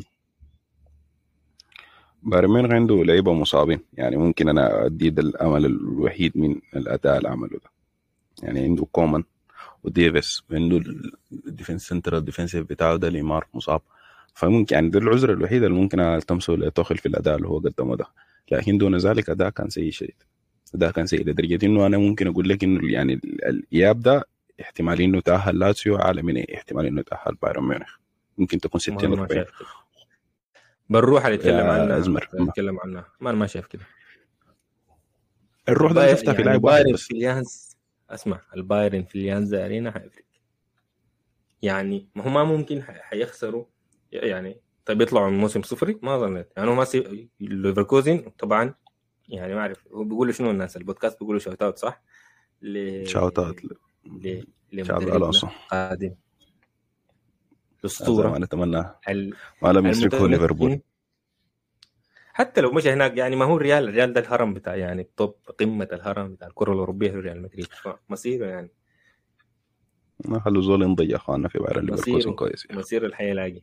بايرن عنده لعيبه مصابين يعني ممكن انا ادي ده الامل الوحيد من الاداء اللي عمله ده يعني عنده كومان وديفيس عنده الديفنس سنتر الديفنسيف بتاعه ده ليمار مصاب فممكن يعني ده العذر الوحيد اللي ممكن التمسه لتوخل في الاداء اللي هو قدمه ده لكن دون ذلك اداء كان سيء شديد اداء كان سيء لدرجه انه انا ممكن اقول لك انه يعني الاياب ده احتمال انه تاهل لاتسيو اعلى من احتمال انه تاهل بايرن ميونخ ممكن تكون 60 40 بنروح نتكلم عنها ازمر نتكلم عنها ما انا ما شايف كده الروح ده شفتها يعني في لاعب واحد بس في اليانز اسمع البايرن في اليانز ارينا حيفرق يعني ما هو ما ممكن حيخسروا يعني طيب يطلعوا من موسم صفري ما ظنيت يعني هو ما سي... ليفركوزن طبعا يعني ما اعرف هو بيقولوا شنو الناس البودكاست بيقولوا شوت اوت صح؟ ل... شوت اوت ل... شابي الونسو قادم اسطوره ما نتمنى ال... ما لم يسرقه ليفربول حتى لو مشى هناك يعني ما هو الريال الريال ده الهرم بتاع يعني التوب قمه الهرم بتاع الكره الاوروبيه في ريال مدريد مصيره يعني ما خلوا زول ينضي يا اخوانا في بايرن ليفركوزن كويس يعني. مصير الحياه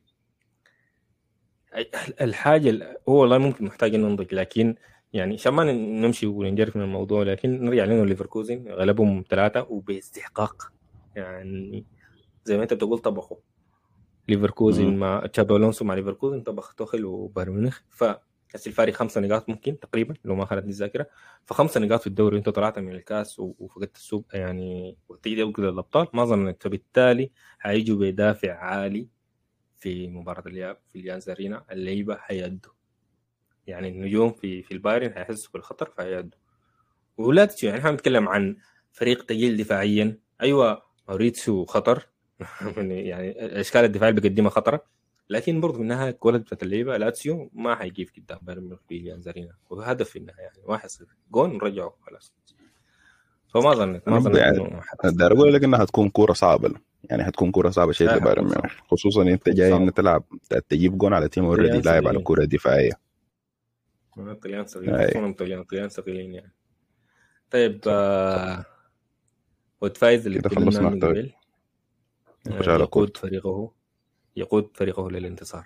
الحاجه هو والله ممكن محتاج انه نضج لكن يعني عشان ما نمشي وننجرف من الموضوع لكن نرجع لانه ليفركوزن غلبهم ثلاثه وباستحقاق يعني زي ما انت بتقول طبخوا ليفركوزن مع تشابي الونسو مع ليفركوزن طبخ توخل وبايرن ميونخ ف الفارق خمسة نقاط ممكن تقريبا لو ما خلتني الذاكره فخمسة نقاط في الدوري وانت طلعت من الكاس وفقدت السوق يعني وتيجي كده الابطال ما ظنيت فبالتالي هيجوا بدافع عالي في مباراه الاياب في اليانز ارينا اللعيبه حيأدوا يعني النجوم في في البايرن هيحسوا بالخطر فهيأدوا ولا يعني احنا بنتكلم عن فريق ثقيل دفاعيا ايوه موريتسو خطر يعني اشكال الدفاع اللي بيقدمها خطره لكن برضه في النهايه الكواليتي بتاعت اللعيبه لاتسيو ما حيجيب قدام بايرن ميونخ في اليانزارينا وهدف في النهايه يعني 1-0 جون رجعوا خلاص فما ظنيت ما ظنيت يعني اقدر اقول لك انها هتكون كوره صعبه يعني هتكون كوره صعبه شديد لبايرن ميونخ خصوصا انت جاي انت تلعب تجيب جون على تيم اوريدي لاعب على كوره دفاعيه الطليان صغيرين الطليان الطليان صغيرين يعني طيب آه وتفايز اللي خلصنا من قبل يقود فريقه يقود فريقه للانتصار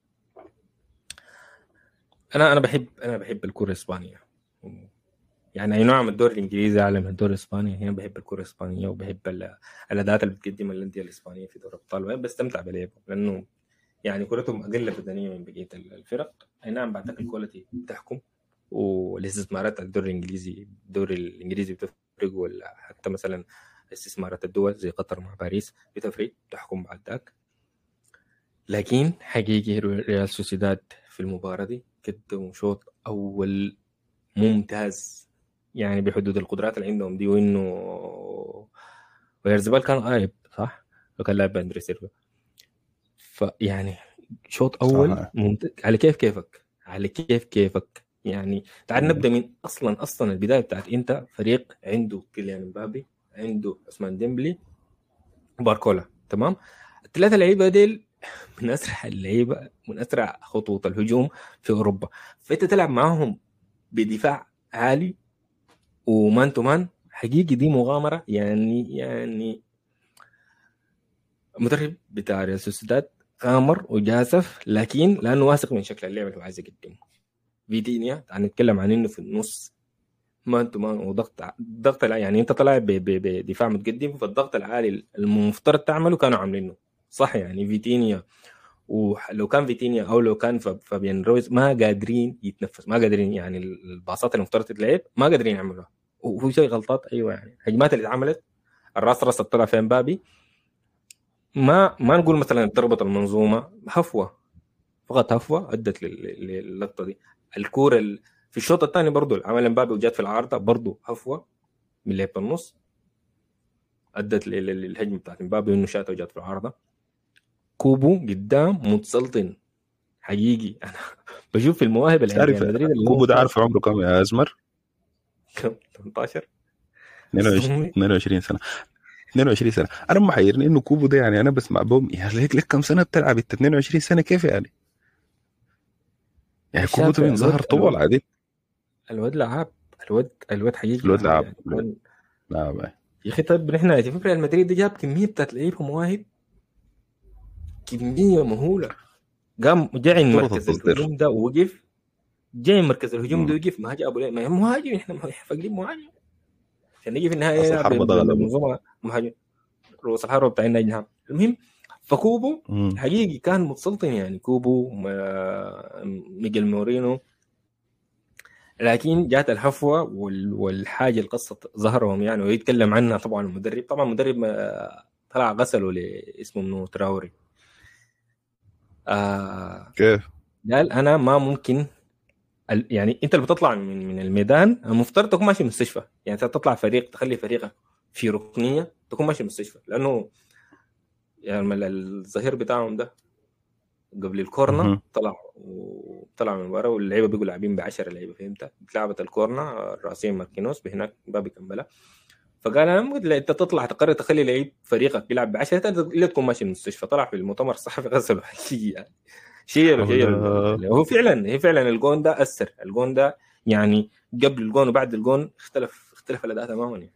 انا انا بحب انا بحب الكره الاسبانيه يعني اي نعم الدوري الانجليزي اعلى من الدوري الاسباني هنا بحب الكره الاسبانيه وبحب الاداءات اللي بتقدمها الانديه الاسبانيه في دوري الابطال بستمتع بلعبهم لانه يعني كرتهم اقل بدنيه من بقيه الفرق اي نعم بعد الكواليتي بتحكم والاستثمارات الدوري الانجليزي الدوري الانجليزي بتفرق ولا حتى مثلا استثمارات الدول زي قطر مع باريس بتفرق تحكم بعد ذاك لكن حقيقي ريال سوسيداد في المباراة دي قدموا شوط أول ممتاز يعني بحدود القدرات اللي عندهم دي وإنه ويرزبال كان غايب صح؟ وكان لاعب أندري سيلفا فيعني شوط أول ممتاز على كيف كيفك على كيف كيفك يعني تعال نبدا من اصلا اصلا البدايه بتاعت انت فريق عنده كيليان مبابي عنده عثمان ديمبلي وباركولا تمام الثلاثه لعيبه ديل من اسرع اللعيبه من اسرع خطوط الهجوم في اوروبا فانت تلعب معاهم بدفاع عالي ومان تو مان حقيقي دي مغامره يعني يعني المدرب بتاع ريال سوسيداد غامر وجازف لكن لانه واثق من شكل اللعب اللي هو عايز يقدمه فيتينيا تعال نتكلم عن انه في النص مان تو مان وضغط ضغط يعني انت طالع بدفاع متقدم فالضغط العالي المفترض تعمله كانوا عاملينه صح يعني فيتينيا ولو كان فيتينيا او لو كان فابيان رويز ما قادرين يتنفس ما قادرين يعني الباصات اللي المفترض تتلعب ما قادرين يعملوها وفي شيء غلطات ايوه يعني الهجمات اللي اتعملت الراس راس طلع في مبابي ما ما نقول مثلا ضربت المنظومه هفوه فقط هفوه ادت للقطه دي الكوره في الشوط الثاني برضه عمل مبابي وجات في العارضه برضه هفوه من لعبه النص ادت للهجمه بتاعت مبابي انه شاته وجات في العارضه كوبو قدام متسلطن حقيقي انا بشوف في المواهب اللي تعرف كوبو ده عارف عمره كم يا ازمر؟ كم 18 22 22 سنه 22 سنه انا محيرني انه كوبو ده يعني انا بسمع بهم يا ليك لك كم سنه بتلعب انت 22 سنه كيف يعني؟ يعني كوبو ده من ظهر طول عادي الواد لعاب الواد الواد حقيقي الواد لعاب لعاب يا اخي طيب نحن في ريال مدريد ده جاب كميه بتاعت لعيبه مواهب كميه مهوله قام جاي مركز الهجوم ده ووقف جاي مركز الهجوم ده وقف ما جابوا ليه ما هي مهاجم احنا فاقدين مهاجم عشان نجي في النهايه المنظومه مهاجم رؤوس الحرب بتاع النادي نعم المهم فكوبو حقيقي كان متسلطن يعني كوبو ميجل مورينو لكن جات الحفوه والحاجه القصه ظهرهم يعني ويتكلم عنها طبعا المدرب طبعا المدرب طلع غسله لاسمه منو تراوري آه كيف؟ قال انا ما ممكن يعني انت اللي بتطلع من من الميدان المفترض تكون ماشي مستشفى يعني تطلع فريق تخلي فريقك في ركنيه تكون ماشي مستشفى لانه يعني الظهير بتاعهم ده قبل الكورنا طلع وطلع من المباراه واللعيبه بيقوا لاعبين ب 10 لعيبه فهمت؟ اتلعبت الكورنا الراسيه ماركينوس بهناك بابي كمبلا فقال انا انت تطلع تقرر تخلي لعيب فريقك بيلعب ب 10 الا تكون ماشي المستشفى طلع في المؤتمر الصحفي غسله شيء يعني شيء هو فعلا هي فعلا الجون ده اثر الجون ده يعني قبل الجون وبعد الجون اختلف اختلف الاداء تماما يعني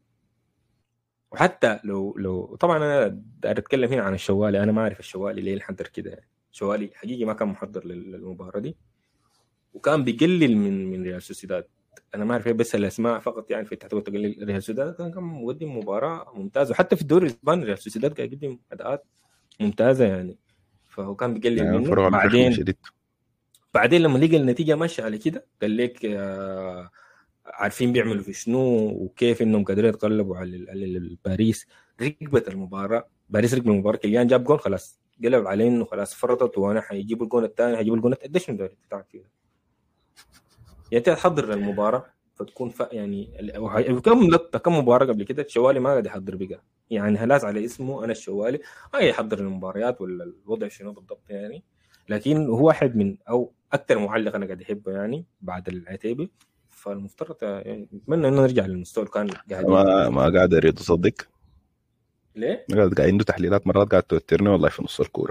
وحتى لو لو طبعا انا داير اتكلم هنا عن الشوالي انا ما اعرف الشوالي ليه نحضر كده يعني شوالي حقيقي ما كان محضر للمباراه دي وكان بيقلل من من ريال سوسيداد انا ما اعرف بس الاسماء فقط يعني في تحت تقليل ريال سوسيداد كان كان مقدم مباراه ممتازه وحتى في الدوري الاسباني ريال سوسيداد كان يقدم اداءات ممتازه يعني فهو كان بيقلل يعني منه بعدين بعدين لما لقى النتيجه ماشيه على كده قال لك آه عارفين بيعملوا في شنو وكيف انهم قادرين يتغلبوا على على باريس ركبت المباراه باريس ركبت المباراه كيليان جاب جول خلاص قلب عليه انه خلاص فرطت وانا حيجيبوا الجون الثاني حيجيبوا الجون قديش من دوري بتاعك فيها يعني انت تحضر للمباراه فتكون ف... يعني كم لقطه كم مباراه قبل كده الشوالي ما قاعد يحضر بقى يعني هلاس على اسمه انا الشوالي ما يحضر المباريات ولا الوضع شنو بالضبط يعني لكن هو واحد من او اكثر معلق انا قاعد احبه يعني بعد العتيبي فالمفترض يعني اتمنى انه نرجع للمستوى اللي كان قاعد ما ما قاعد اريد اصدق ليه؟ قاعد عنده تحليلات مرات قاعد توترني والله في نص الكوره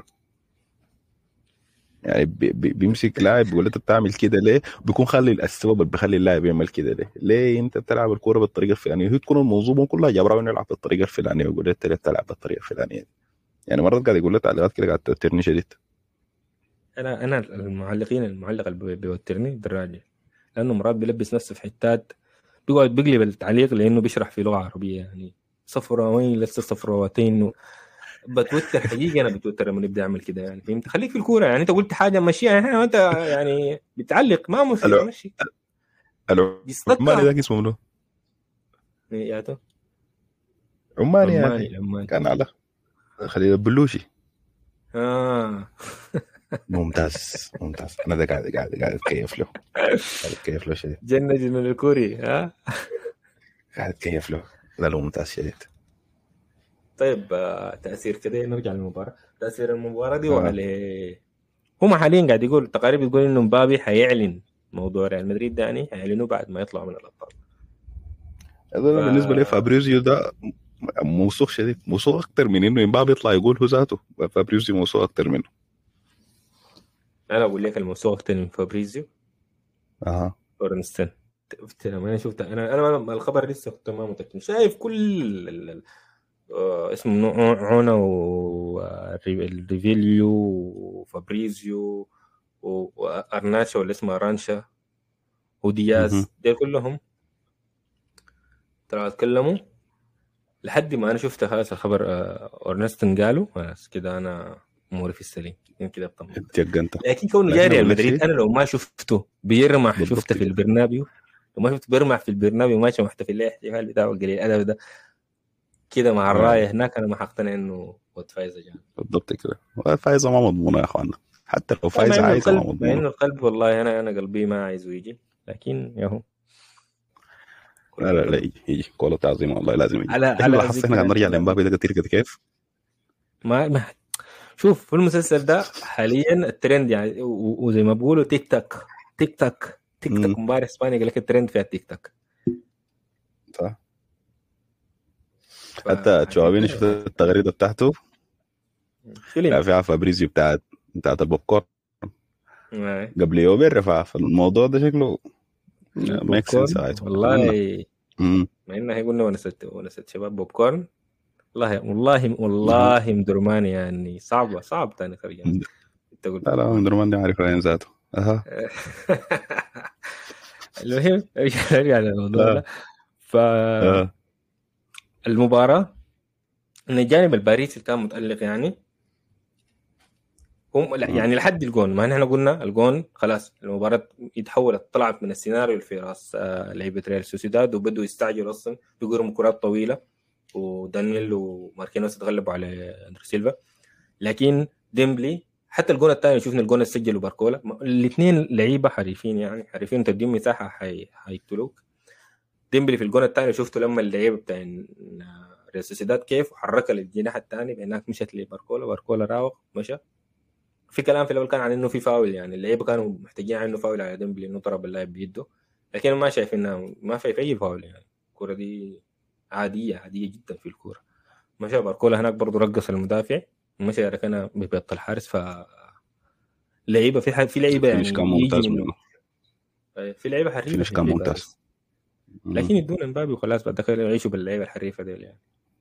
يعني بي بي بيمسك لاعب بيقول انت بتعمل كده ليه؟ بيكون خلي السبب اللي بيخلي اللاعب يعمل كده ليه؟ ليه انت بتلعب الكوره بالطريقه الفلانيه؟ هي تكون المنظومه كلها جابرها انه يلعب بالطريقه الفلانيه ويقول انت ليه بتلعب بالطريقه الفلانيه؟ يعني مرات قاعد يقول لي تعليقات كده قاعد توترني شديد انا انا المعلقين المعلق اللي بيوترني دراجه لانه مرات بيلبس نفسه في حتات بيقعد بيقلب التعليق لانه بيشرح في لغه عربيه يعني صفراوين لسه صفراوتين بتوتر حقيقي انا بتوتر لما نبدا اعمل كده يعني فهمت خليك في الكوره يعني انت قلت حاجه مشيها يعني انت يعني بتعلق ما مشي مشي الو عماني ذاك اسمه منو؟ يا تو عماني يعني كان على خليل البلوشي اه ممتاز ممتاز انا ده قاعد قاعد قاعد اتكيف له قاعد اتكيف له شديد جنة جنة الكوري ها قاعد اتكيف له لا له ممتاز شديد طيب تاثير كده نرجع للمباراه تاثير المباراه دي وعلى هم حاليا قاعد يقول التقارير بتقول انه مبابي حيعلن موضوع ريال مدريد ده يعني حيعلنوه بعد ما يطلعوا من الابطال هذا بالنسبه لي فابريزيو ده موثوق شديد موثوق اكثر من انه امبابي يطلع يقول هو ذاته فابريزيو موثوق اكثر منه انا اقول لك الموثوق اكثر من فابريزيو اها اورنستن انا شفت انا انا الخبر لسه كنت ما متاكد شايف كل اسمه عونا وريفيليو وفابريزيو وارناتشا ولا اسمه ارانشا ودياز دي كلهم ترى اتكلموا لحد ما انا شفت خلاص الخبر اورنستن قالوا خلاص كده انا اموري في السليم كده اطمن لكن كونه جاي ريال مدريد انا لو ما شفته بيرمح شفته في البرنابيو لو ما شفته بيرمح في البرنابيو ماشي محتفل الاحتفال بتاعه القليل الادب ده كده مع الرايه هناك انا ما حقتنع انه هو فايزه جامد بالضبط كده فايزه ما مضمونه يا اخوانا حتى لو فايزه عايزه ما مضمونه انه القلب والله انا انا قلبي ما عايزه يجي لكن ياهو لا لا لا يجي يجي كواليتي عظيمه والله لازم يجي على على على لو حسينا نرجع لمبابي ده كتير كده كيف ما, ما شوف في المسلسل ده حاليا الترند يعني و- وزي ما بيقولوا تيك تاك تيك تاك تيك مم. تاك امبارح اسبانيا قال لك الترند فيها تيك تاك صح ف- حتى تشوابيني شفت التغريده بتاعته فيلم رافعها فابريزيو بتاعت بتاعت البوب كورن آه. قبل يومين رفعها فالموضوع ده شكله ميك بوب سنس كورن. والله مع انها قلنا ونست ونست شباب بوب كورن والله والله والله مدرماني يعني صعبه صعب تاني خرجان مم. انت قلت لا لا من درمان دي عارف راين ذاته اها المهم ارجع ارجع للموضوع آه. ده آه. فالمباراه ان الجانب الباريسي كان متالق يعني هم لا مم. يعني لحد الجون ما نحن قلنا الجون خلاص المباراه يتحولت طلعت من السيناريو اللي في راس آه، لعيبه ريال سوسيداد وبدوا يستعجلوا اصلا بيقرموا كرات طويله ودانييل وماركينوس تغلبوا على اندرو سيلفا لكن ديمبلي حتى الجون الثاني شفنا الجون اللي سجله باركولا الاثنين لعيبه حريفين يعني حريفين تديهم مساحه حي... حيقتلوك ديمبلي في الجون الثاني شفته لما اللعيبه بتاع ريال سوسيداد كيف وحركها للجناح الثاني بانك مشت لباركولا باركولا راوغ مشى في كلام في الاول كان عن انه في فاول يعني اللعيبه كانوا محتاجين انه فاول على ديمبلي انه ضرب اللاعب بيده لكن ما شايف انها ما شايف اي فاول يعني الكره دي عاديه عاديه جدا في الكوره مشى باركولا هناك برضه رقص المدافع مشى ركنها ببيض الحارس ف لعيبه في ح- في لعيبه يعني فينش كان ممتاز يجي منه. منه في لعيبه حريفه فينش في كان اللعبة ممتاز. بس. لكن يدون امبابي وخلاص بعد كده يعيشوا باللعيبه الحريفه ديل يعني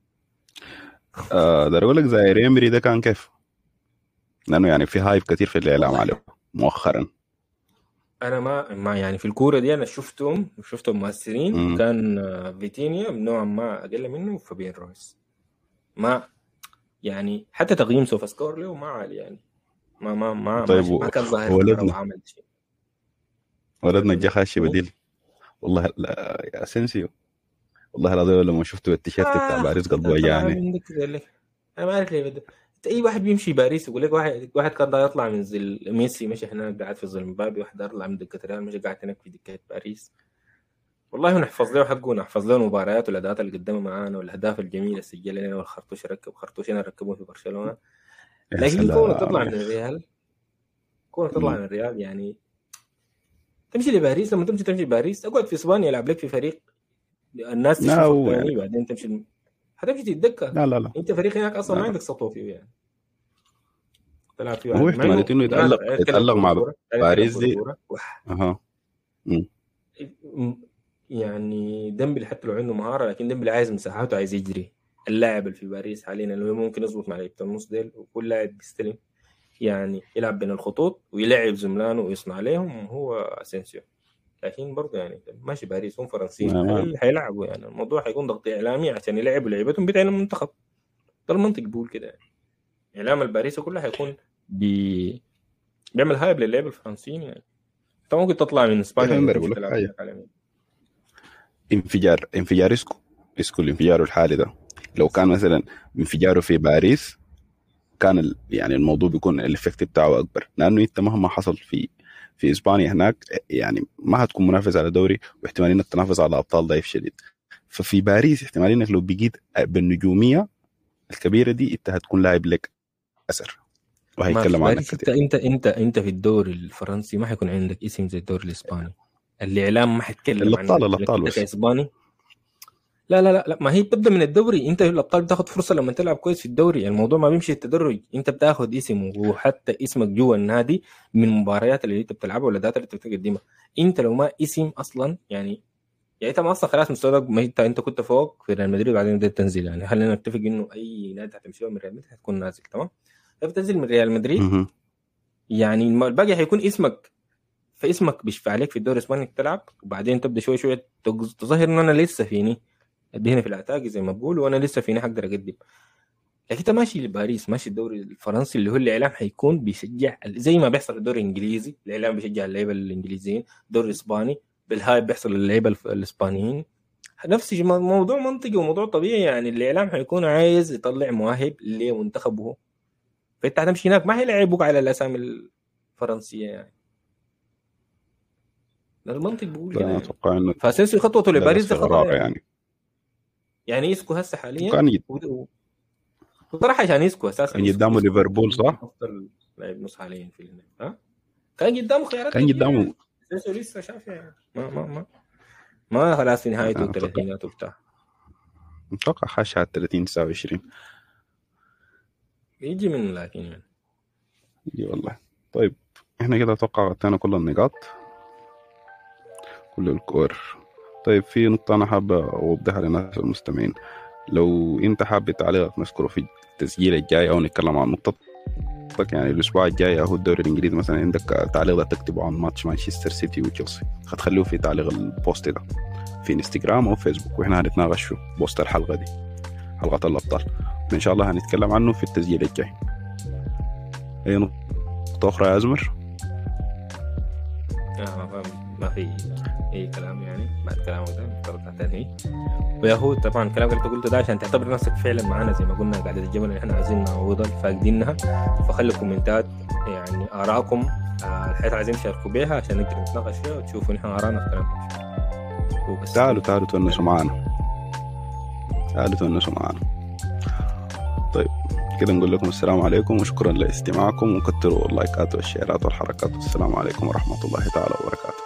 آه ده اقول لك زي ريمري ده كان كيف لانه يعني في هايب كتير في الاعلام عليه مؤخرا انا ما ما يعني في الكوره دي انا شفتهم شفتهم مؤثرين مم. كان آه، فيتينيا نوعا ما اقل منه وفابين رويس ما يعني حتى تقييم سوفا سكور له ما عالي يعني ما ما ما طيب ما, ما كان ظاهر ولدنا. في المباراة وعمل شيء ولدنا الجا خاشي بديل والله لا يا اسينسيو والله العظيم لما شفته التيشيرت بتاع باريس قلبه وجعني انا ما اعرف ليه بده انت اي واحد بيمشي باريس يقول لك واحد واحد كان دا يطلع من ظل ميسي مشي هناك قاعد في ظل مبابي واحد يطلع من دكه ريال مشي قاعد هناك في دكه باريس والله نحفظ له حقه نحفظ له المباريات والاداءات اللي قدمها معانا والاهداف الجميله اللي سجلها لنا والخرطوش ركب خرطوش انا ركبوه في برشلونه يا لكن سلام. كونه تطلع من الريال كونه تطلع مم. من الريال يعني تمشي لباريس لما تمشي تمشي باريس اقعد في اسبانيا العب لك في فريق الناس لا، تشوفك هو تاني يعني- بعدين تمشي حتمشي تتذكر لا لا لا انت فريق هناك اصلا ما لا. عندك سطوه فيه يعني تلعب فيه هو واحد. مع احتمالية إنه لا، لا، يتألق- لا، يتألق مع بالكورة، لا، باريس يتألق دي. بالكورة. وح. اها م- يعني ديمبلي حتى لو عنده مهاره لكن ديمبلي عايز مساحات وعايز يجري اللاعب اللي في باريس حاليا اللي هو ممكن يظبط مع لعيبه النص ديل وكل لاعب بيستلم يعني يلعب بين الخطوط ويلعب زملانه ويصنع عليهم هو اسينسيو لكن برضه يعني ماشي باريس هم فرنسيين نعم. هي- حيلعبوا يعني الموضوع حيكون ضغط اعلامي عشان يلعبوا لعيبتهم بتاع المنتخب ده المنطق بيقول كده يعني اعلام الباريس كله حيكون بي... بيعمل هايب للعيبه الفرنسيين يعني انت ممكن تطلع من اسبانيا يا أخي، وتمشي بقول لك تلعب حاجة. عالمي. انفجار انفجار اسكو اسكو الانفجار الحالي ده لو كان مثلا انفجاره في باريس كان ال... يعني الموضوع بيكون الافكت بتاعه اكبر لانه انت مهما حصل في في اسبانيا هناك يعني ما هتكون منافس على دوري واحتمال انك تنافس على ابطال ضعيف شديد ففي باريس احتمال انك لو بقيت بالنجوميه الكبيره دي انت هتكون لاعب لك اثر ما في وهيتكلم عنك باريس انت كتير انت انت انت في الدوري الفرنسي ما حيكون عندك اسم زي الدوري الاسباني الاعلام ما حيتكلم الأبطال- عنك. الأبطال لكن بس. انت كاسباني لا لا لا لا ما هي بتبدا من الدوري انت الابطال بتاخد فرصه لما تلعب كويس في الدوري الموضوع ما بيمشي التدرج انت بتاخد اسم وحتى اسمك جوا النادي من المباريات اللي انت بتلعبها والاداءات اللي انت بتقدمها انت لو ما اسم اصلا يعني يعني انت ما اصلا خلاص مستواك ما انت انت كنت فوق في ريال مدريد وبعدين بدات تنزل يعني خلينا نتفق انه اي نادي هتمشي من ريال مدريد هتكون نازل تمام فبتنزل من ريال مدريد مهم. يعني الم- الباقي هيكون اسمك فاسمك بيشفع عليك في الدوري الاسباني انك تلعب وبعدين تبدا شوي شوي تج- تظهر انه انا لسه فيني ادي هنا في الاتاك زي ما بقول وانا لسه فيني حقدر اقدم لكن انت ماشي لباريس ماشي الدوري الفرنسي اللي هو الاعلام حيكون بيشجع زي ما بيحصل في الدوري الانجليزي الاعلام بيشجع اللعيبه الانجليزيين الدوري الاسباني بالهايب بيحصل للعيبه الف- الاسبانيين نفس الشيء، مو- موضوع منطقي وموضوع طبيعي يعني الاعلام حيكون عايز يطلع مواهب لمنتخبه فانت هتمشي هناك ما هيلعبوك على الاسامي الفرنسيه يعني المنطق بيقول لا كده اتوقع انه فاسينسيو خطوته ده لباريس ده استغراب خطا يعني. يعني يعني اسكو هسه حاليا كان يد- و- وصراحه عشان اسكو اساسا كان قدامه إسكو- ليفربول صح؟ افضل لاعب نص حاليا في الهناك ها كان قدامه خيارات كان كتيرة. قدامه اسينسيو لسه شاف يعني ما ما ما ما خلاص في نهايته أنا أتوقع. الثلاثينات وبتاع اتوقع خش على 30 29 يجي منه لكن يعني اي والله طيب احنا كده اتوقع غطينا كل النقاط كل الكور طيب في نقطة أنا حابة أوضحها للناس المستمعين لو أنت حابب تعليقك نذكره في التسجيل الجاي أو نتكلم عن نقطتك يعني الأسبوع الجاي أو الدوري الإنجليزي مثلا عندك تعليق ده تكتبه عن ماتش مانشستر سيتي وتشيلسي هتخليه في تعليق البوست ده في انستغرام أو فيسبوك وإحنا هنتناقش في بوست الحلقة دي حلقة الأبطال إن شاء الله هنتكلم عنه في التسجيل الجاي أي نقطة أخرى يا أزمر آه ما ما في اي كلام يعني بعد كلامك ده مفترض تنهي ويا هو طبعا الكلام اللي انت قلته ده عشان تعتبر نفسك فعلا معانا زي ما قلنا قاعدة الجبل اللي احنا عايزين نعوضها فاقدينها فخلوا كومنتات يعني ارائكم آه، الحاجات اللي عايزين تشاركوا بيها عشان نقدر نتناقش فيها وتشوفوا نحن ارانا في كلامكم شنو. وبس. تعالوا تعالوا تونسوا معانا تعالوا تونسوا معانا طيب كده نقول لكم السلام عليكم وشكرا لاستماعكم وكتروا اللايكات والشيرات والحركات والسلام عليكم ورحمة الله تعالى وبركاته